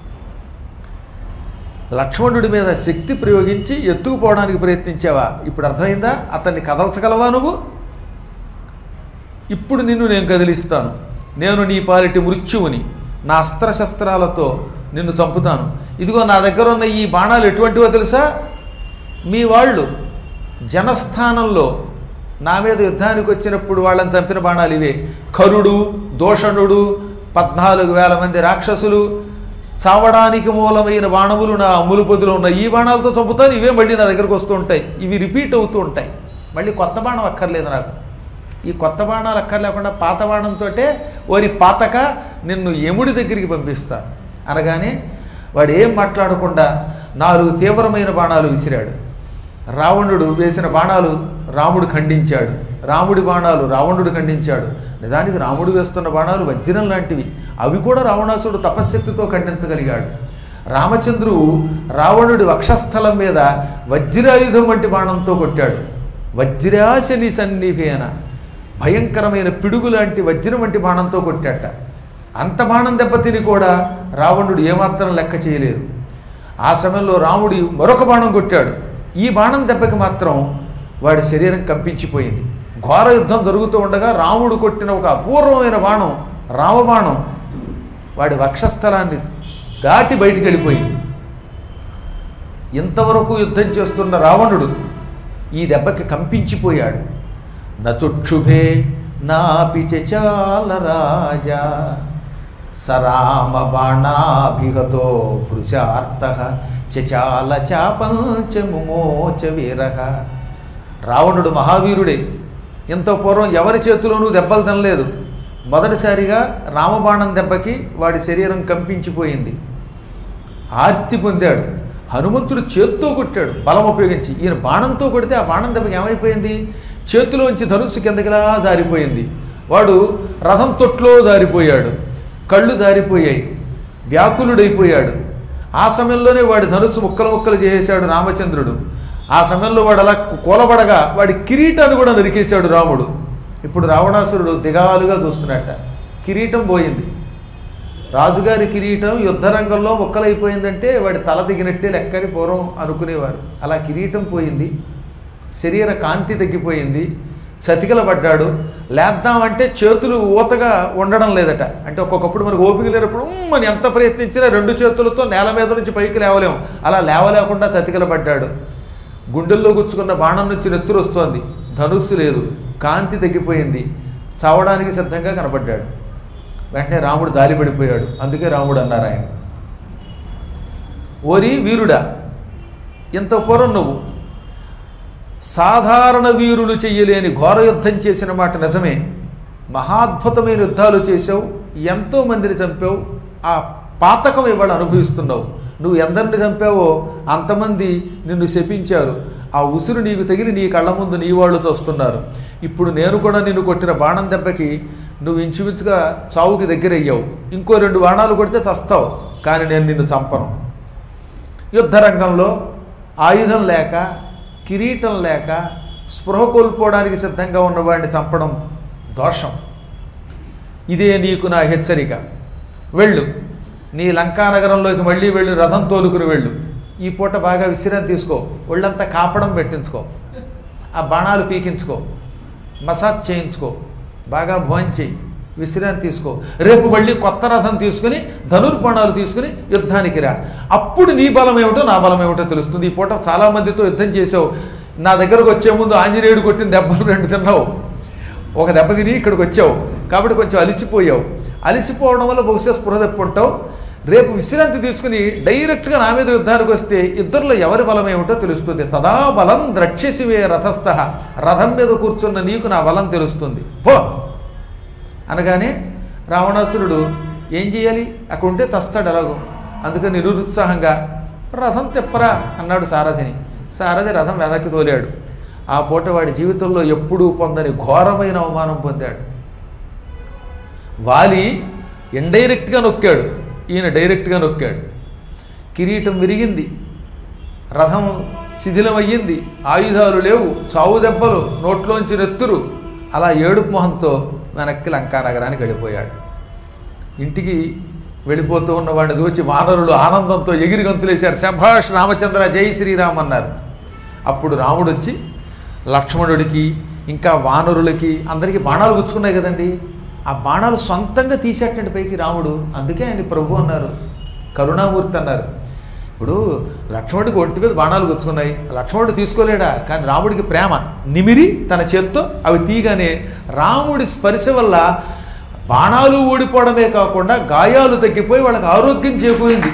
A: లక్ష్మణుడి మీద శక్తి ప్రయోగించి ఎత్తుకుపోవడానికి ప్రయత్నించావా ఇప్పుడు అర్థమైందా అతన్ని కదల్చగలవా నువ్వు ఇప్పుడు నిన్ను నేను కదిలిస్తాను నేను నీ పాలిటి మృత్యువుని నా అస్త్రశస్త్రాలతో నిన్ను చంపుతాను ఇదిగో నా దగ్గర ఉన్న ఈ బాణాలు ఎటువంటివో తెలుసా మీ వాళ్ళు జనస్థానంలో నా మీద యుద్ధానికి వచ్చినప్పుడు వాళ్ళని చంపిన బాణాలు ఇవే కరుడు దోషణుడు పద్నాలుగు వేల మంది రాక్షసులు చావడానికి మూలమైన బాణములు నా అమ్ములు పొదిలో ఉన్న ఈ బాణాలతో చంపుతాను ఇవే మళ్ళీ నా దగ్గరకు వస్తూ ఉంటాయి ఇవి రిపీట్ అవుతూ ఉంటాయి మళ్ళీ కొత్త బాణం అక్కర్లేదు నాకు ఈ కొత్త బాణాలు అక్కర్లేకుండా పాత బాణంతో ఓరి పాతక నిన్ను యముడి దగ్గరికి పంపిస్తాను అనగానే వాడు ఏం మాట్లాడకుండా నాలుగు తీవ్రమైన బాణాలు విసిరాడు రావణుడు వేసిన బాణాలు రాముడు ఖండించాడు రాముడి బాణాలు రావణుడు ఖండించాడు నిజానికి రాముడు వేస్తున్న బాణాలు వజ్రం లాంటివి అవి కూడా రావణాసుడు తపశ్శక్తితో ఖండించగలిగాడు రామచంద్రుడు రావణుడి వక్షస్థలం మీద వజ్రాయుధం వంటి బాణంతో కొట్టాడు వజ్రాశని సన్నిభేన భయంకరమైన పిడుగు లాంటి వజ్రం వంటి బాణంతో కొట్టాట అంత బాణం దెబ్బతిని కూడా రావణుడు ఏమాత్రం లెక్క చేయలేదు ఆ సమయంలో రాముడి మరొక బాణం కొట్టాడు ఈ బాణం దెబ్బకి మాత్రం వాడి శరీరం కంపించిపోయింది ఘోర యుద్ధం జరుగుతూ ఉండగా రాముడు కొట్టిన ఒక అపూర్వమైన బాణం రామబాణం వాడి వక్షస్థలాన్ని దాటి బయటికి వెళ్ళిపోయింది ఇంతవరకు యుద్ధం చేస్తున్న రావణుడు ఈ దెబ్బకి కంపించిపోయాడు నచుక్షుభే నాపి చాల రాజా సరామ బాణాభిహతో భృశార్త చచాల చాపంచముమోచ వీరః రావణుడు మహావీరుడే ఇంత పూర్వం ఎవరి చేతిలోనూ దెబ్బలు తినలేదు మొదటిసారిగా రామబాణం దెబ్బకి వాడి శరీరం కంపించిపోయింది ఆర్తి పొందాడు హనుమంతుడు చేత్తో కొట్టాడు బలం ఉపయోగించి ఈయన బాణంతో కొడితే ఆ బాణం దెబ్బకి ఏమైపోయింది చేతిలోంచి ధనుస్సు కిందకిలా జారిపోయింది వాడు రథం తొట్లో జారిపోయాడు కళ్ళు జారిపోయాయి వ్యాకులుడైపోయాడు ఆ సమయంలోనే వాడి ధనుస్సు ముక్కలు ముక్కలు చేసేశాడు రామచంద్రుడు ఆ సమయంలో వాడు అలా కూలబడగా వాడి కిరీటాన్ని కూడా నరికేశాడు రాముడు ఇప్పుడు రావణాసురుడు దిగాలుగా చూస్తున్నట్ట కిరీటం పోయింది రాజుగారి కిరీటం యుద్ధరంగంలో ముక్కలైపోయిందంటే వాడి తల దిగినట్టే లెక్కని పూర్వం అనుకునేవారు అలా కిరీటం పోయింది శరీర కాంతి తగ్గిపోయింది చతికిలబడ్డాడు లేద్దామంటే చేతులు ఊతగా ఉండడం లేదట అంటే ఒక్కొక్కప్పుడు మనకు ఓపిక లేనప్పుడు "ఉమ్" అని ఎంత ప్రయత్నించినా రెండు చేతులతో నేల మీద నుంచి పైకి లేవలేం అలా లేవలేకుండా చతికిలబడ్డాడు గుండెల్లో గుచ్చుకున్న బాణం నుంచి నెత్తురు వస్తోంది ధనుస్సు లేదు కాంతి తగ్గిపోయింది చావడానికి సిద్ధంగా కనబడ్డాడు వెంటనే రాముడు జాలి పడిపోయాడు అందుకే రాముడు అన్నారు ఆయన ఓరి వీరుడా ఇంత పూర్వం నువ్వు సాధారణ వీరులు చెయ్యలేని ఘోర యుద్ధం చేసిన మాట నిజమే మహాద్భుతమైన యుద్ధాలు చేసావు ఎంతో మందిని చంపావు ఆ పాతకం ఇవాళ అనుభవిస్తున్నావు నువ్వు ఎందరిని చంపావో అంతమంది నిన్ను శపించారు ఆ ఉసురు నీకు తగిలి నీ కళ్ళ ముందు నీ వాళ్ళు చూస్తున్నారు ఇప్పుడు నేను కూడా నిన్ను కొట్టిన బాణం దెబ్బకి నువ్వు ఇంచుమించుగా చావుకి దగ్గరయ్యావు ఇంకో రెండు బాణాలు కొడితే చస్తావు కానీ నేను నిన్ను చంపను యుద్ధరంగంలో ఆయుధం లేక కిరీటం లేక స్పృహ కోల్పోవడానికి సిద్ధంగా ఉన్నవాడిని చంపడం దోషం ఇదే నీకు నా హెచ్చరిక వెళ్ళు నీ లంకానగరంలోకి మళ్ళీ వెళ్ళి రథం తోలుకుని వెళ్ళు ఈ పూట బాగా విశ్రాంతి తీసుకో ఒళ్ళంతా కాపడం పెట్టించుకో ఆ బాణాలు పీకించుకో మసాజ్ చేయించుకో బాగా భోంచేయి విశ్రాంతి తీసుకో రేపు మళ్ళీ కొత్త రథం తీసుకుని ధనుర్బాణాలు తీసుకుని యుద్ధానికి రా అప్పుడు నీ బలం ఏమిటో నా బలం ఏమిటో తెలుస్తుంది ఈ పూట చాలా మందితో యుద్ధం చేసావు నా దగ్గరకు వచ్చే ముందు ఆంజనేయుడు కొట్టిన దెబ్బలు రెండు తిన్నావు ఒక దెబ్బ తిని ఇక్కడికి వచ్చావు కాబట్టి కొంచెం అలసిపోయావు అలసిపోవడం వల్ల బహుశా స్పృహ తెప్పుంటావు రేపు విశ్రాంతి తీసుకుని డైరెక్ట్గా నా మీద యుద్ధానికి వస్తే ఇద్దరిలో ఎవరి బలం ఏమిటో తెలుస్తుంది తదా బలం ద్రక్ష్యసివే రథస్థ రథం మీద కూర్చున్న నీకు నా బలం తెలుస్తుంది పో అనగానే రావణాసురుడు ఏం చేయాలి అక్కడ ఉంటే చస్తాడు ఎలాగో అందుకని నిరుత్సాహంగా రథం తెప్పరా అన్నాడు సారథిని సారథి రథం వెనక్కి తోలాడు ఆ పూట వాడి జీవితంలో ఎప్పుడూ పొందని ఘోరమైన అవమానం పొందాడు వాలి ఇండైరెక్ట్గా నొక్కాడు ఈయన డైరెక్ట్గా నొక్కాడు కిరీటం విరిగింది రథం శిథిలమయ్యింది ఆయుధాలు లేవు చావు దెబ్బలు నోట్లోంచి నెత్తురు అలా ఏడుపు మొహంతో వెనక్కి లంకానగరానికి వెళ్ళిపోయాడు ఇంటికి వెళ్ళిపోతూ ఉన్న వాడిని చూచి వానరులు ఆనందంతో ఎగిరి గంతులేశారు శభాష్ రామచంద్ర జై శ్రీరామ్ అన్నారు అప్పుడు రాముడు వచ్చి లక్ష్మణుడికి ఇంకా వానరులకి అందరికీ బాణాలు గుచ్చుకున్నాయి కదండి ఆ బాణాలు సొంతంగా తీసేటండి పైకి రాముడు అందుకే ఆయన ప్రభు అన్నారు కరుణామూర్తి అన్నారు ఇప్పుడు లక్ష్మణుడికి ఒంటి మీద బాణాలు గుచ్చుకున్నాయి లక్ష్మణుడు తీసుకోలేడా కానీ రాముడికి ప్రేమ నిమిరి తన చేత్తో అవి తీయగానే రాముడి స్పర్శ వల్ల బాణాలు ఊడిపోవడమే కాకుండా గాయాలు తగ్గిపోయి వాళ్ళకి ఆరోగ్యం చేకూరింది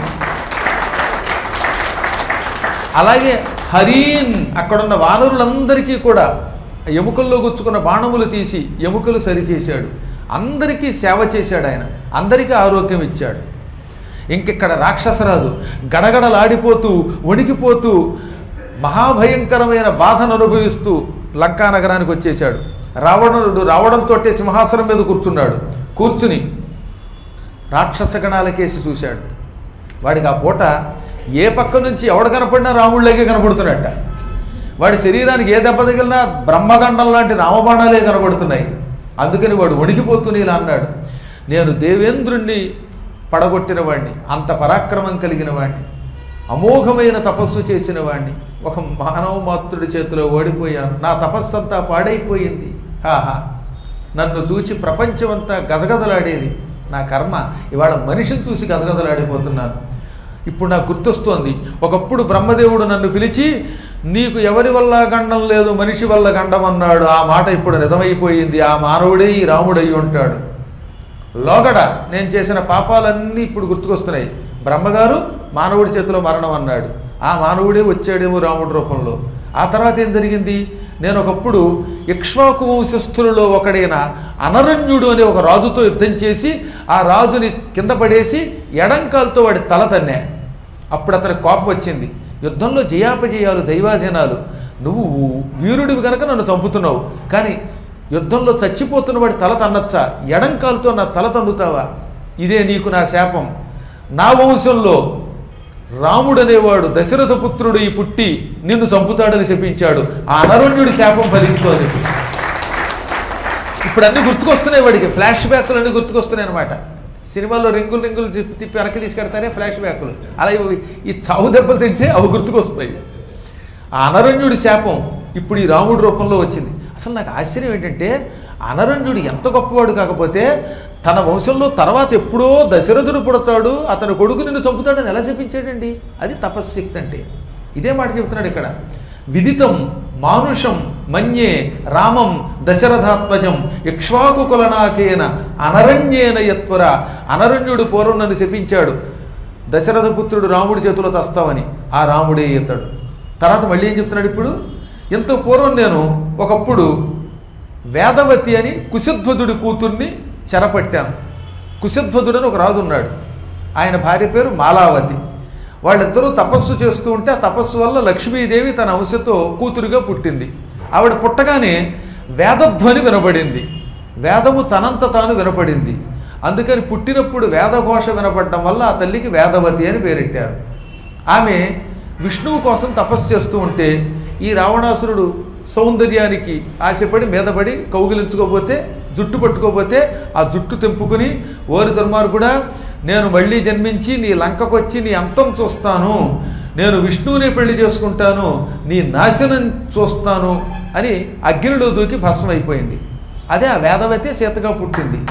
A: అలాగే హరీన్ అక్కడున్న వానరులందరికీ కూడా ఎముకల్లో గుచ్చుకున్న బాణములు తీసి ఎముకలు సరిచేశాడు అందరికీ సేవ చేశాడు ఆయన అందరికీ ఆరోగ్యం ఇచ్చాడు ఇంకిక్కడ రాక్షసరాజు గడగడలాడిపోతూ వణికిపోతూ మహాభయంకరమైన బాధను అనుభవిస్తూ లంకానగరానికి వచ్చేశాడు రావణుడు రావడంతో సింహాసనం మీద కూర్చున్నాడు కూర్చుని రాక్షస గణాలకేసి చూశాడు వాడికి ఆ పూట ఏ పక్క నుంచి ఎవడ కనపడినా రాముళ్ళకే కనపడుతున్నట్ట వాడి శరీరానికి ఏ దెబ్బ తగిలినా బ్రహ్మదండం లాంటి రామబాణాలే కనబడుతున్నాయి అందుకని వాడు వణికిపోతూనే ఇలా అన్నాడు నేను దేవేంద్రుణ్ణి పడగొట్టిన వాడిని అంత పరాక్రమం కలిగిన వాడిని అమోఘమైన తపస్సు చేసిన వాడిని ఒక మానవ మాతృడి చేతిలో ఓడిపోయాను నా తపస్సంతా పాడైపోయింది ఆహా నన్ను చూచి ప్రపంచమంతా గజగజలాడేది నా కర్మ ఇవాళ మనిషిని చూసి గజగజలాడిపోతున్నాను ఇప్పుడు నాకు గుర్తొస్తోంది ఒకప్పుడు బ్రహ్మదేవుడు నన్ను పిలిచి నీకు ఎవరి వల్ల గండం లేదు మనిషి వల్ల గండం అన్నాడు ఆ మాట ఇప్పుడు నిజమైపోయింది ఆ మానవుడే ఈ రాముడై ఉంటాడు లోగడ నేను చేసిన పాపాలన్నీ ఇప్పుడు గుర్తుకొస్తున్నాయి బ్రహ్మగారు మానవుడి చేతిలో మరణం అన్నాడు ఆ మానవుడే వచ్చాడేమో రాముడి రూపంలో ఆ తర్వాత ఏం జరిగింది నేను ఒకప్పుడు ఇక్ష్వాకు వంశస్థులలో ఒకడైన అనరణ్యుడు అనే ఒక రాజుతో యుద్ధం చేసి ఆ రాజుని కింద పడేసి ఎడంకాలతో వాడి తల తన్నే అప్పుడు అతని కోపం వచ్చింది యుద్ధంలో జయాపజయాలు దైవాధీనాలు నువ్వు వీరుడివి కనుక నన్ను చంపుతున్నావు కానీ యుద్ధంలో చచ్చిపోతున్న వాడి తల తన్నచ్చా ఎడంకాలతో నా తల తన్నుతావా ఇదే నీకు నా శాపం నా వంశంలో రాముడు అనేవాడు దశరథ పుత్రుడు ఈ పుట్టి నిన్ను చంపుతాడని శపించాడు ఆ అనరణ్యుడి శాపం ఫలిస్తోంది ఇప్పుడు అన్ని గుర్తుకొస్తున్నాయి వాడికి ఫ్లాష్ బ్యాక్లు అన్ని గుర్తుకొస్తున్నాయి అనమాట సినిమాలో రింగులు రింగులు తిప్పి తిప్పి వెనక్కి తీసుకెడతారే ఫ్లాష్ బ్యాక్లు అలా ఇవి ఈ చావు దెబ్బలు తింటే అవి గుర్తుకొస్తాయి ఆ అనరణ్యుడి శాపం ఇప్పుడు ఈ రాముడి రూపంలో వచ్చింది అసలు నాకు ఆశ్చర్యం ఏంటంటే అనరణ్యుడు ఎంత గొప్పవాడు కాకపోతే తన వంశంలో తర్వాత ఎప్పుడో దశరథుడు పుడతాడు అతని కొడుకు నిన్ను చంపుతాడని ఎలా చెప్పించాడండి అది తపశ్శక్తి అంటే ఇదే మాట చెప్తున్నాడు ఇక్కడ విదితం మానుషం మన్యే రామం దశరథాత్మజం ఇక్ష్వాకు కులనాకేన అనరణ్యేన యత్వర అనరణ్యుడు పూర్వం నన్ను శపించాడు దశరథ పుత్రుడు రాముడి చేతిలో చస్తావని ఆ రాముడే ఇతడు తర్వాత మళ్ళీ ఏం చెప్తున్నాడు ఇప్పుడు ఎంతో పూర్వం నేను ఒకప్పుడు వేదవతి అని కుశధ్వజుడి కూతుర్ని చెరపట్టాను కుశధ్వజుడు అని ఒక రాజు ఉన్నాడు ఆయన భార్య పేరు మాలావతి వాళ్ళిద్దరూ తపస్సు చేస్తూ ఉంటే ఆ తపస్సు వల్ల లక్ష్మీదేవి తన అంశతో కూతురుగా పుట్టింది ఆవిడ పుట్టగానే వేదధ్వని వినపడింది వేదము తనంత తాను వినపడింది అందుకని పుట్టినప్పుడు వేదఘోష వినపడడం వల్ల ఆ తల్లికి వేదవతి అని పేరెట్టారు ఆమె విష్ణువు కోసం తపస్సు చేస్తూ ఉంటే ఈ రావణాసురుడు సౌందర్యానికి ఆశపడి మీదపడి కౌగిలించుకోపోతే జుట్టు పట్టుకోపోతే ఆ జుట్టు తెంపుకుని ఓరి దుర్మార్గుడా నేను మళ్ళీ జన్మించి నీ లంకకొచ్చి నీ అంతం చూస్తాను నేను విష్ణువునే పెళ్లి చేసుకుంటాను నీ నాశనం చూస్తాను అని అగ్నిలో దూకి భస్మం అయిపోయింది అదే ఆ వేదవతి సీతగా పుట్టింది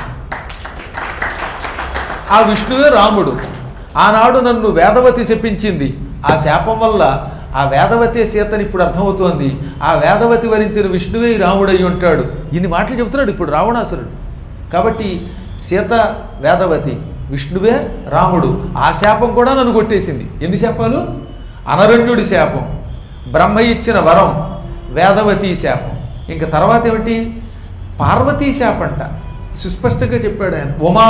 A: ఆ విష్ణువే రాముడు ఆనాడు నన్ను వేదవతి చెప్పించింది ఆ శాపం వల్ల ఆ వేదవతి సీతని ఇప్పుడు అర్థమవుతోంది ఆ వేదవతి వరించిన విష్ణువే ఈ రాముడై ఉంటాడు ఇన్ని మాటలు చెబుతున్నాడు ఇప్పుడు రావణాసురుడు కాబట్టి సీత వేదవతి విష్ణువే రాముడు ఆ శాపం కూడా నన్ను కొట్టేసింది ఎన్ని శాపాలు అనరణ్యుడి శాపం బ్రహ్మ ఇచ్చిన వరం వేదవతి శాపం ఇంకా తర్వాత ఏమిటి పార్వతీ శాపంట సుస్పష్టంగా చెప్పాడు ఆయన ఉమా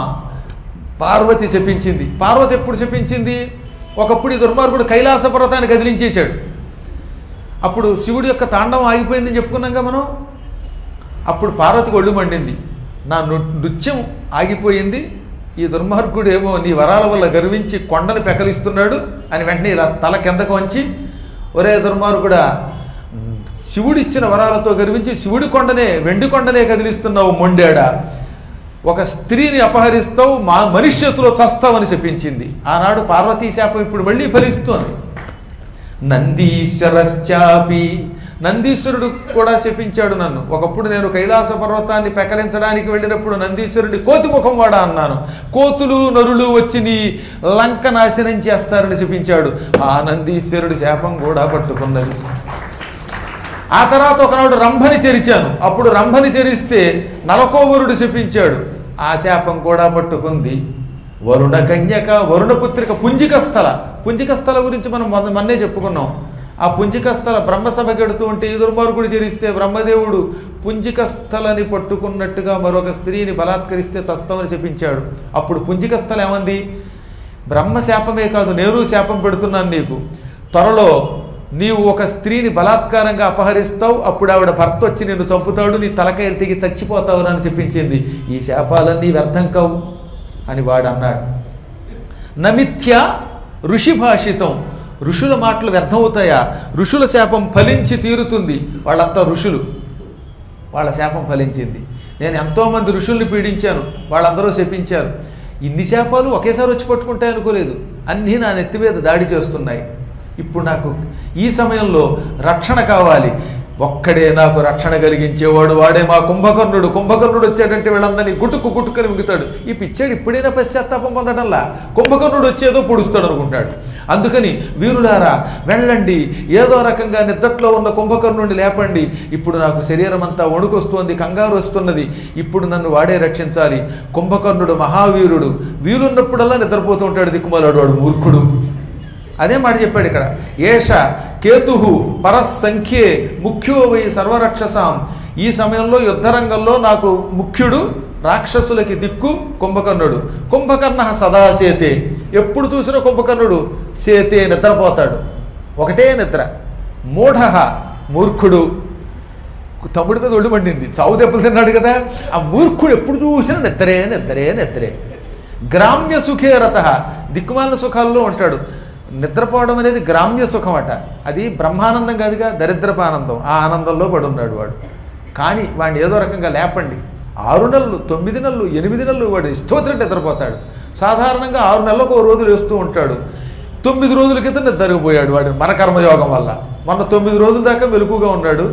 A: పార్వతి శపించింది పార్వతి ఎప్పుడు శపించింది ఒకప్పుడు ఈ దుర్మార్గుడు కైలాస పర్వతాన్ని కదిలించేశాడు అప్పుడు శివుడి యొక్క తాండవం ఆగిపోయిందని చెప్పుకున్నాంగా మనం అప్పుడు పార్వతికి ఒళ్ళు మండింది నా నృ- నృత్యం ఆగిపోయింది ఈ దుర్మార్గుడు ఏమో నీ వరాల వల్ల గర్వించి కొండను పెకలిస్తున్నాడు అని వెంటనే ఇలా తల కిందకు వంచి ఒరే దుర్మార్గుడా శివుడు ఇచ్చిన వరాలతో గర్వించి శివుడి కొండనే వెండి కొండనే కదిలిస్తున్నావు మొండేడా ఒక స్త్రీని అపహరిస్తావు మా మనిషి చేతిలో చస్తావని చెప్పించింది ఆనాడు పార్వతీ శాపం ఇప్పుడు మళ్ళీ ఫలిస్తోంది నందీశ్వరశ్చాపి నందీశ్వరుడు కూడా శపించాడు నన్ను ఒకప్పుడు నేను కైలాస పర్వతాన్ని పెకలించడానికి వెళ్ళినప్పుడు నందీశ్వరుడి కోతి ముఖం వాడా అన్నాను కోతులు నరులు వచ్చి నీ లంక నాశనం చేస్తారని శపించాడు ఆ నందీశ్వరుడి శాపం కూడా పట్టుకున్నది ఆ తర్వాత ఒకనాడు రంభని చెరిచాను అప్పుడు రంభని చెరిస్తే నలకోవరుడు శపించాడు ఆ శాపం కూడా పట్టుకుంది వరుణ కన్యక వరుణ పుత్రిక పుంజిక స్థల పుంజిక స్థల గురించి మనం మొన్న మొన్నే చెప్పుకున్నాం ఆ పుంజిక స్థల బ్రహ్మసభ గడుతూ ఉంటే ఈ దుర్మార్గుడు చెరిస్తే బ్రహ్మదేవుడు పుంజిక స్థలని పట్టుకున్నట్టుగా మరొక స్త్రీని బలాత్కరిస్తే చస్తామని చెప్పించాడు అప్పుడు పుంజిక స్థల ఏమంది బ్రహ్మ శాపమే కాదు నేను శాపం పెడుతున్నాను నీకు త్వరలో నీవు ఒక స్త్రీని బలాత్కారంగా అపహరిస్తావు అప్పుడు ఆవిడ భర్త వచ్చి నిన్ను చంపుతాడు నీ తలకాయలు తెగి చచ్చిపోతావు అని చెప్పించింది ఈ శాపాలన్నీ వ్యర్థం కావు అని వాడు అన్నాడు నమిథ్య ఋషి భాషితం ఋషుల మాటలు వ్యర్థమవుతాయా ఋషుల శాపం ఫలించి తీరుతుంది వాళ్ళంతా ఋషులు వాళ్ళ శాపం ఫలించింది నేను ఎంతోమంది ఋషుల్ని పీడించాను వాళ్ళందరూ శపించారు ఇన్ని శాపాలు ఒకేసారి వచ్చి పట్టుకుంటాయి అనుకోలేదు అన్నీ నా నెత్తి మీద దాడి చేస్తున్నాయి ఇప్పుడు నాకు ఈ సమయంలో రక్షణ కావాలి ఒక్కడే నాకు రక్షణ కలిగించేవాడు వాడే మా కుంభకర్ణుడు కుంభకర్ణుడు వచ్చాడంటే వీళ్ళందరినీ గుటుకు గుట్టుకొని మిగుతాడు ఈ పిచ్చాడు ఇప్పుడైనా పశ్చాత్తాపం పొందడంలా కుంభకర్ణుడు వచ్చేదో పొడుస్తాడు అనుకుంటాడు అందుకని వీరులారా వెళ్ళండి ఏదో రకంగా నిద్రలో ఉన్న కుంభకర్ణుడిని లేపండి ఇప్పుడు నాకు శరీరం అంతా వణుకొస్తోంది కంగారు వస్తున్నది ఇప్పుడు నన్ను వాడే రక్షించాలి కుంభకర్ణుడు మహావీరుడు వీలున్నప్పుడల్లా నిద్రపోతూ ఉంటాడు దిక్కుమాలాడు వాడు మూర్ఖుడు అదే మాట చెప్పాడు ఇక్కడ ఏష కేతు పరస్సంఖ్యే ముఖ్యో వై సర్వరక్షసాం ఈ సమయంలో యుద్ధరంగంలో నాకు ముఖ్యుడు రాక్షసులకి దిక్కు కుంభకర్ణుడు కుంభకర్ణ సదాసేతే ఎప్పుడు చూసినా కుంభకర్ణుడు సేతే నిద్రపోతాడు ఒకటే నిద్ర మూఢ మూర్ఖుడు తమ్ముడి మీద ఒళ్ళు మండింది చావు దెబ్బలు తిన్నాడు కదా ఆ మూర్ఖుడు ఎప్పుడు చూసినా నిద్రే నిద్రే నిద్రే గ్రామ్య సుఖే రత దిక్కుమాలిన సుఖాల్లో ఉంటాడు నిద్రపోవడం అనేది గ్రామ్య సుఖం అట అది బ్రహ్మానందం కాదుగా దరిద్రపానందం ఆ ఆనందంలో పడి ఉన్నాడు వాడు కానీ వాడిని ఏదో రకంగా లేపండి ఆరు నెలలు తొమ్మిది నెలలు ఎనిమిది నెలలు వాడు ఇష్టోత్తరం నిద్రపోతాడు సాధారణంగా ఆరు నెలలకు ఓ రోజులు వేస్తూ ఉంటాడు తొమ్మిది రోజుల క్రితం నిద్రపోయాడు వాడు మన కర్మయోగం వల్ల మొన్న తొమ్మిది రోజుల దాకా మెలకుగా ఉన్నాడు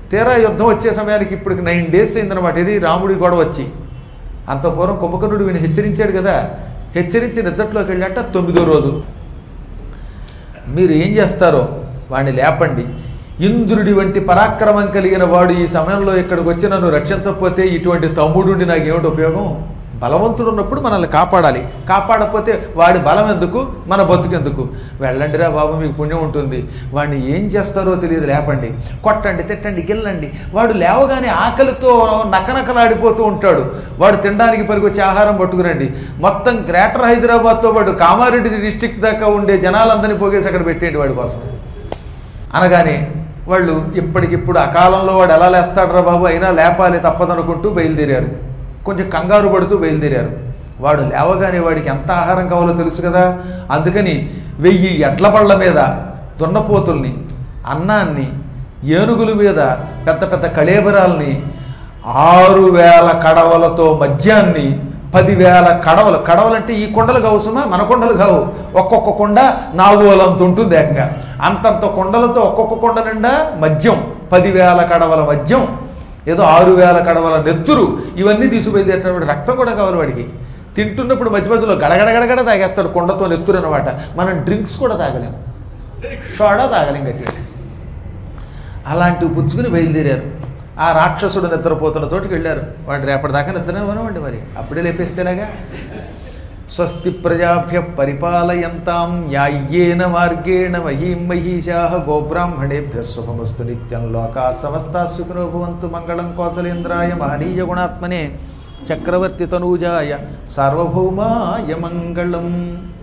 A: తీరా యుద్ధం వచ్చే సమయానికి ఇప్పటికి నైన్ డేస్ అయిందనమాట ఇది రాముడి గొడవ వచ్చి అంత పూర్వం కుంభకర్ణుడు వీడిని హెచ్చరించాడు కదా హెచ్చరించి నిద్రలోకి వెళ్ళాట తొమ్మిదో రోజు మీరు ఏం చేస్తారో వాడిని లేపండి ఇంద్రుడి వంటి పరాక్రమం కలిగిన వాడు ఈ సమయంలో ఇక్కడికి వచ్చి నన్ను రక్షించకపోతే ఇటువంటి తమ్ముడుండి నాకు ఏమిటి ఉపయోగం బలవంతుడు ఉన్నప్పుడు మనల్ని కాపాడాలి కాపాడకపోతే వాడి బలం ఎందుకు మన బతుకెందుకు వెళ్ళండిరా బాబు మీకు పుణ్యం ఉంటుంది వాడిని ఏం చేస్తారో తెలియదు లేపండి కొట్టండి తిట్టండి గిల్లండి వాడు లేవగానే ఆకలితో నకనకలాడిపోతూ ఉంటాడు వాడు తినడానికి పనికొచ్చే ఆహారం పట్టుకురండి మొత్తం గ్రేటర్ హైదరాబాద్తో పాటు కామారెడ్డి డిస్టిక్ దాకా ఉండే జనాలందరినీ పోగేసి అక్కడ పెట్టేయండి వాడి కోసం అనగానే వాళ్ళు ఇప్పటికిప్పుడు అకాలంలో వాడు ఎలా లేస్తాడరా బాబు అయినా లేపాలి తప్పదనుకుంటూ బయలుదేరారు కొంచెం కంగారు పడుతూ బయలుదేరారు వాడు లేవగానే వాడికి ఎంత ఆహారం కావాలో తెలుసు కదా అందుకని వెయ్యి ఎడ్ల బళ్ళ మీద దున్నపోతుల్ని అన్నాన్ని ఏనుగుల మీద పెద్ద పెద్ద కళేబరాల్ని ఆరు వేల కడవలతో మద్యాన్ని పదివేల కడవలు కడవలంటే ఈ కొండలు కావసమా మన కొండలు కావు ఒక్కొక్క కొండ నాగోలంత ఉంటుంది ఏకంగా అంతంత కొండలతో ఒక్కొక్క కొండ నిండా మద్యం పదివేల కడవల మద్యం ఏదో ఆరు వేల కడవల నెత్తురు ఇవన్నీ తీసుకుపోయేటటువంటి రక్తం కూడా కావాలి వాడికి తింటున్నప్పుడు మధ్య మధ్యలో గడగడగడగడ తాగేస్తాడు కొండతో నెత్తురు అనమాట మనం డ్రింక్స్ కూడా తాగలేము సోడా తాగలేం గట్టిగా అలాంటివి పుచ్చుకుని బయలుదేరారు ఆ రాక్షసుడు నిద్రపోతున్న చోటుకి వెళ్ళారు వాడు రేపటిదాకా నిద్రనివ్వనివ్వండి మరి అప్పుడే లేపేస్తేలాగా స్వస్తి ప్రజాభ్య పరిపాలయంతాం న్యాయ్యేన మార్గేణ మహీం మహీషా గోబ్రాహ్మణేభ్య శుభమస్తు నిత్యం లోకా సమస్తా సుఖినో భవంతు మంగళం కోసలేంద్రాయ మహనీయ గుణాత్మనే చక్రవర్తి తనూజాయ సార్వభౌమాయ మంగళం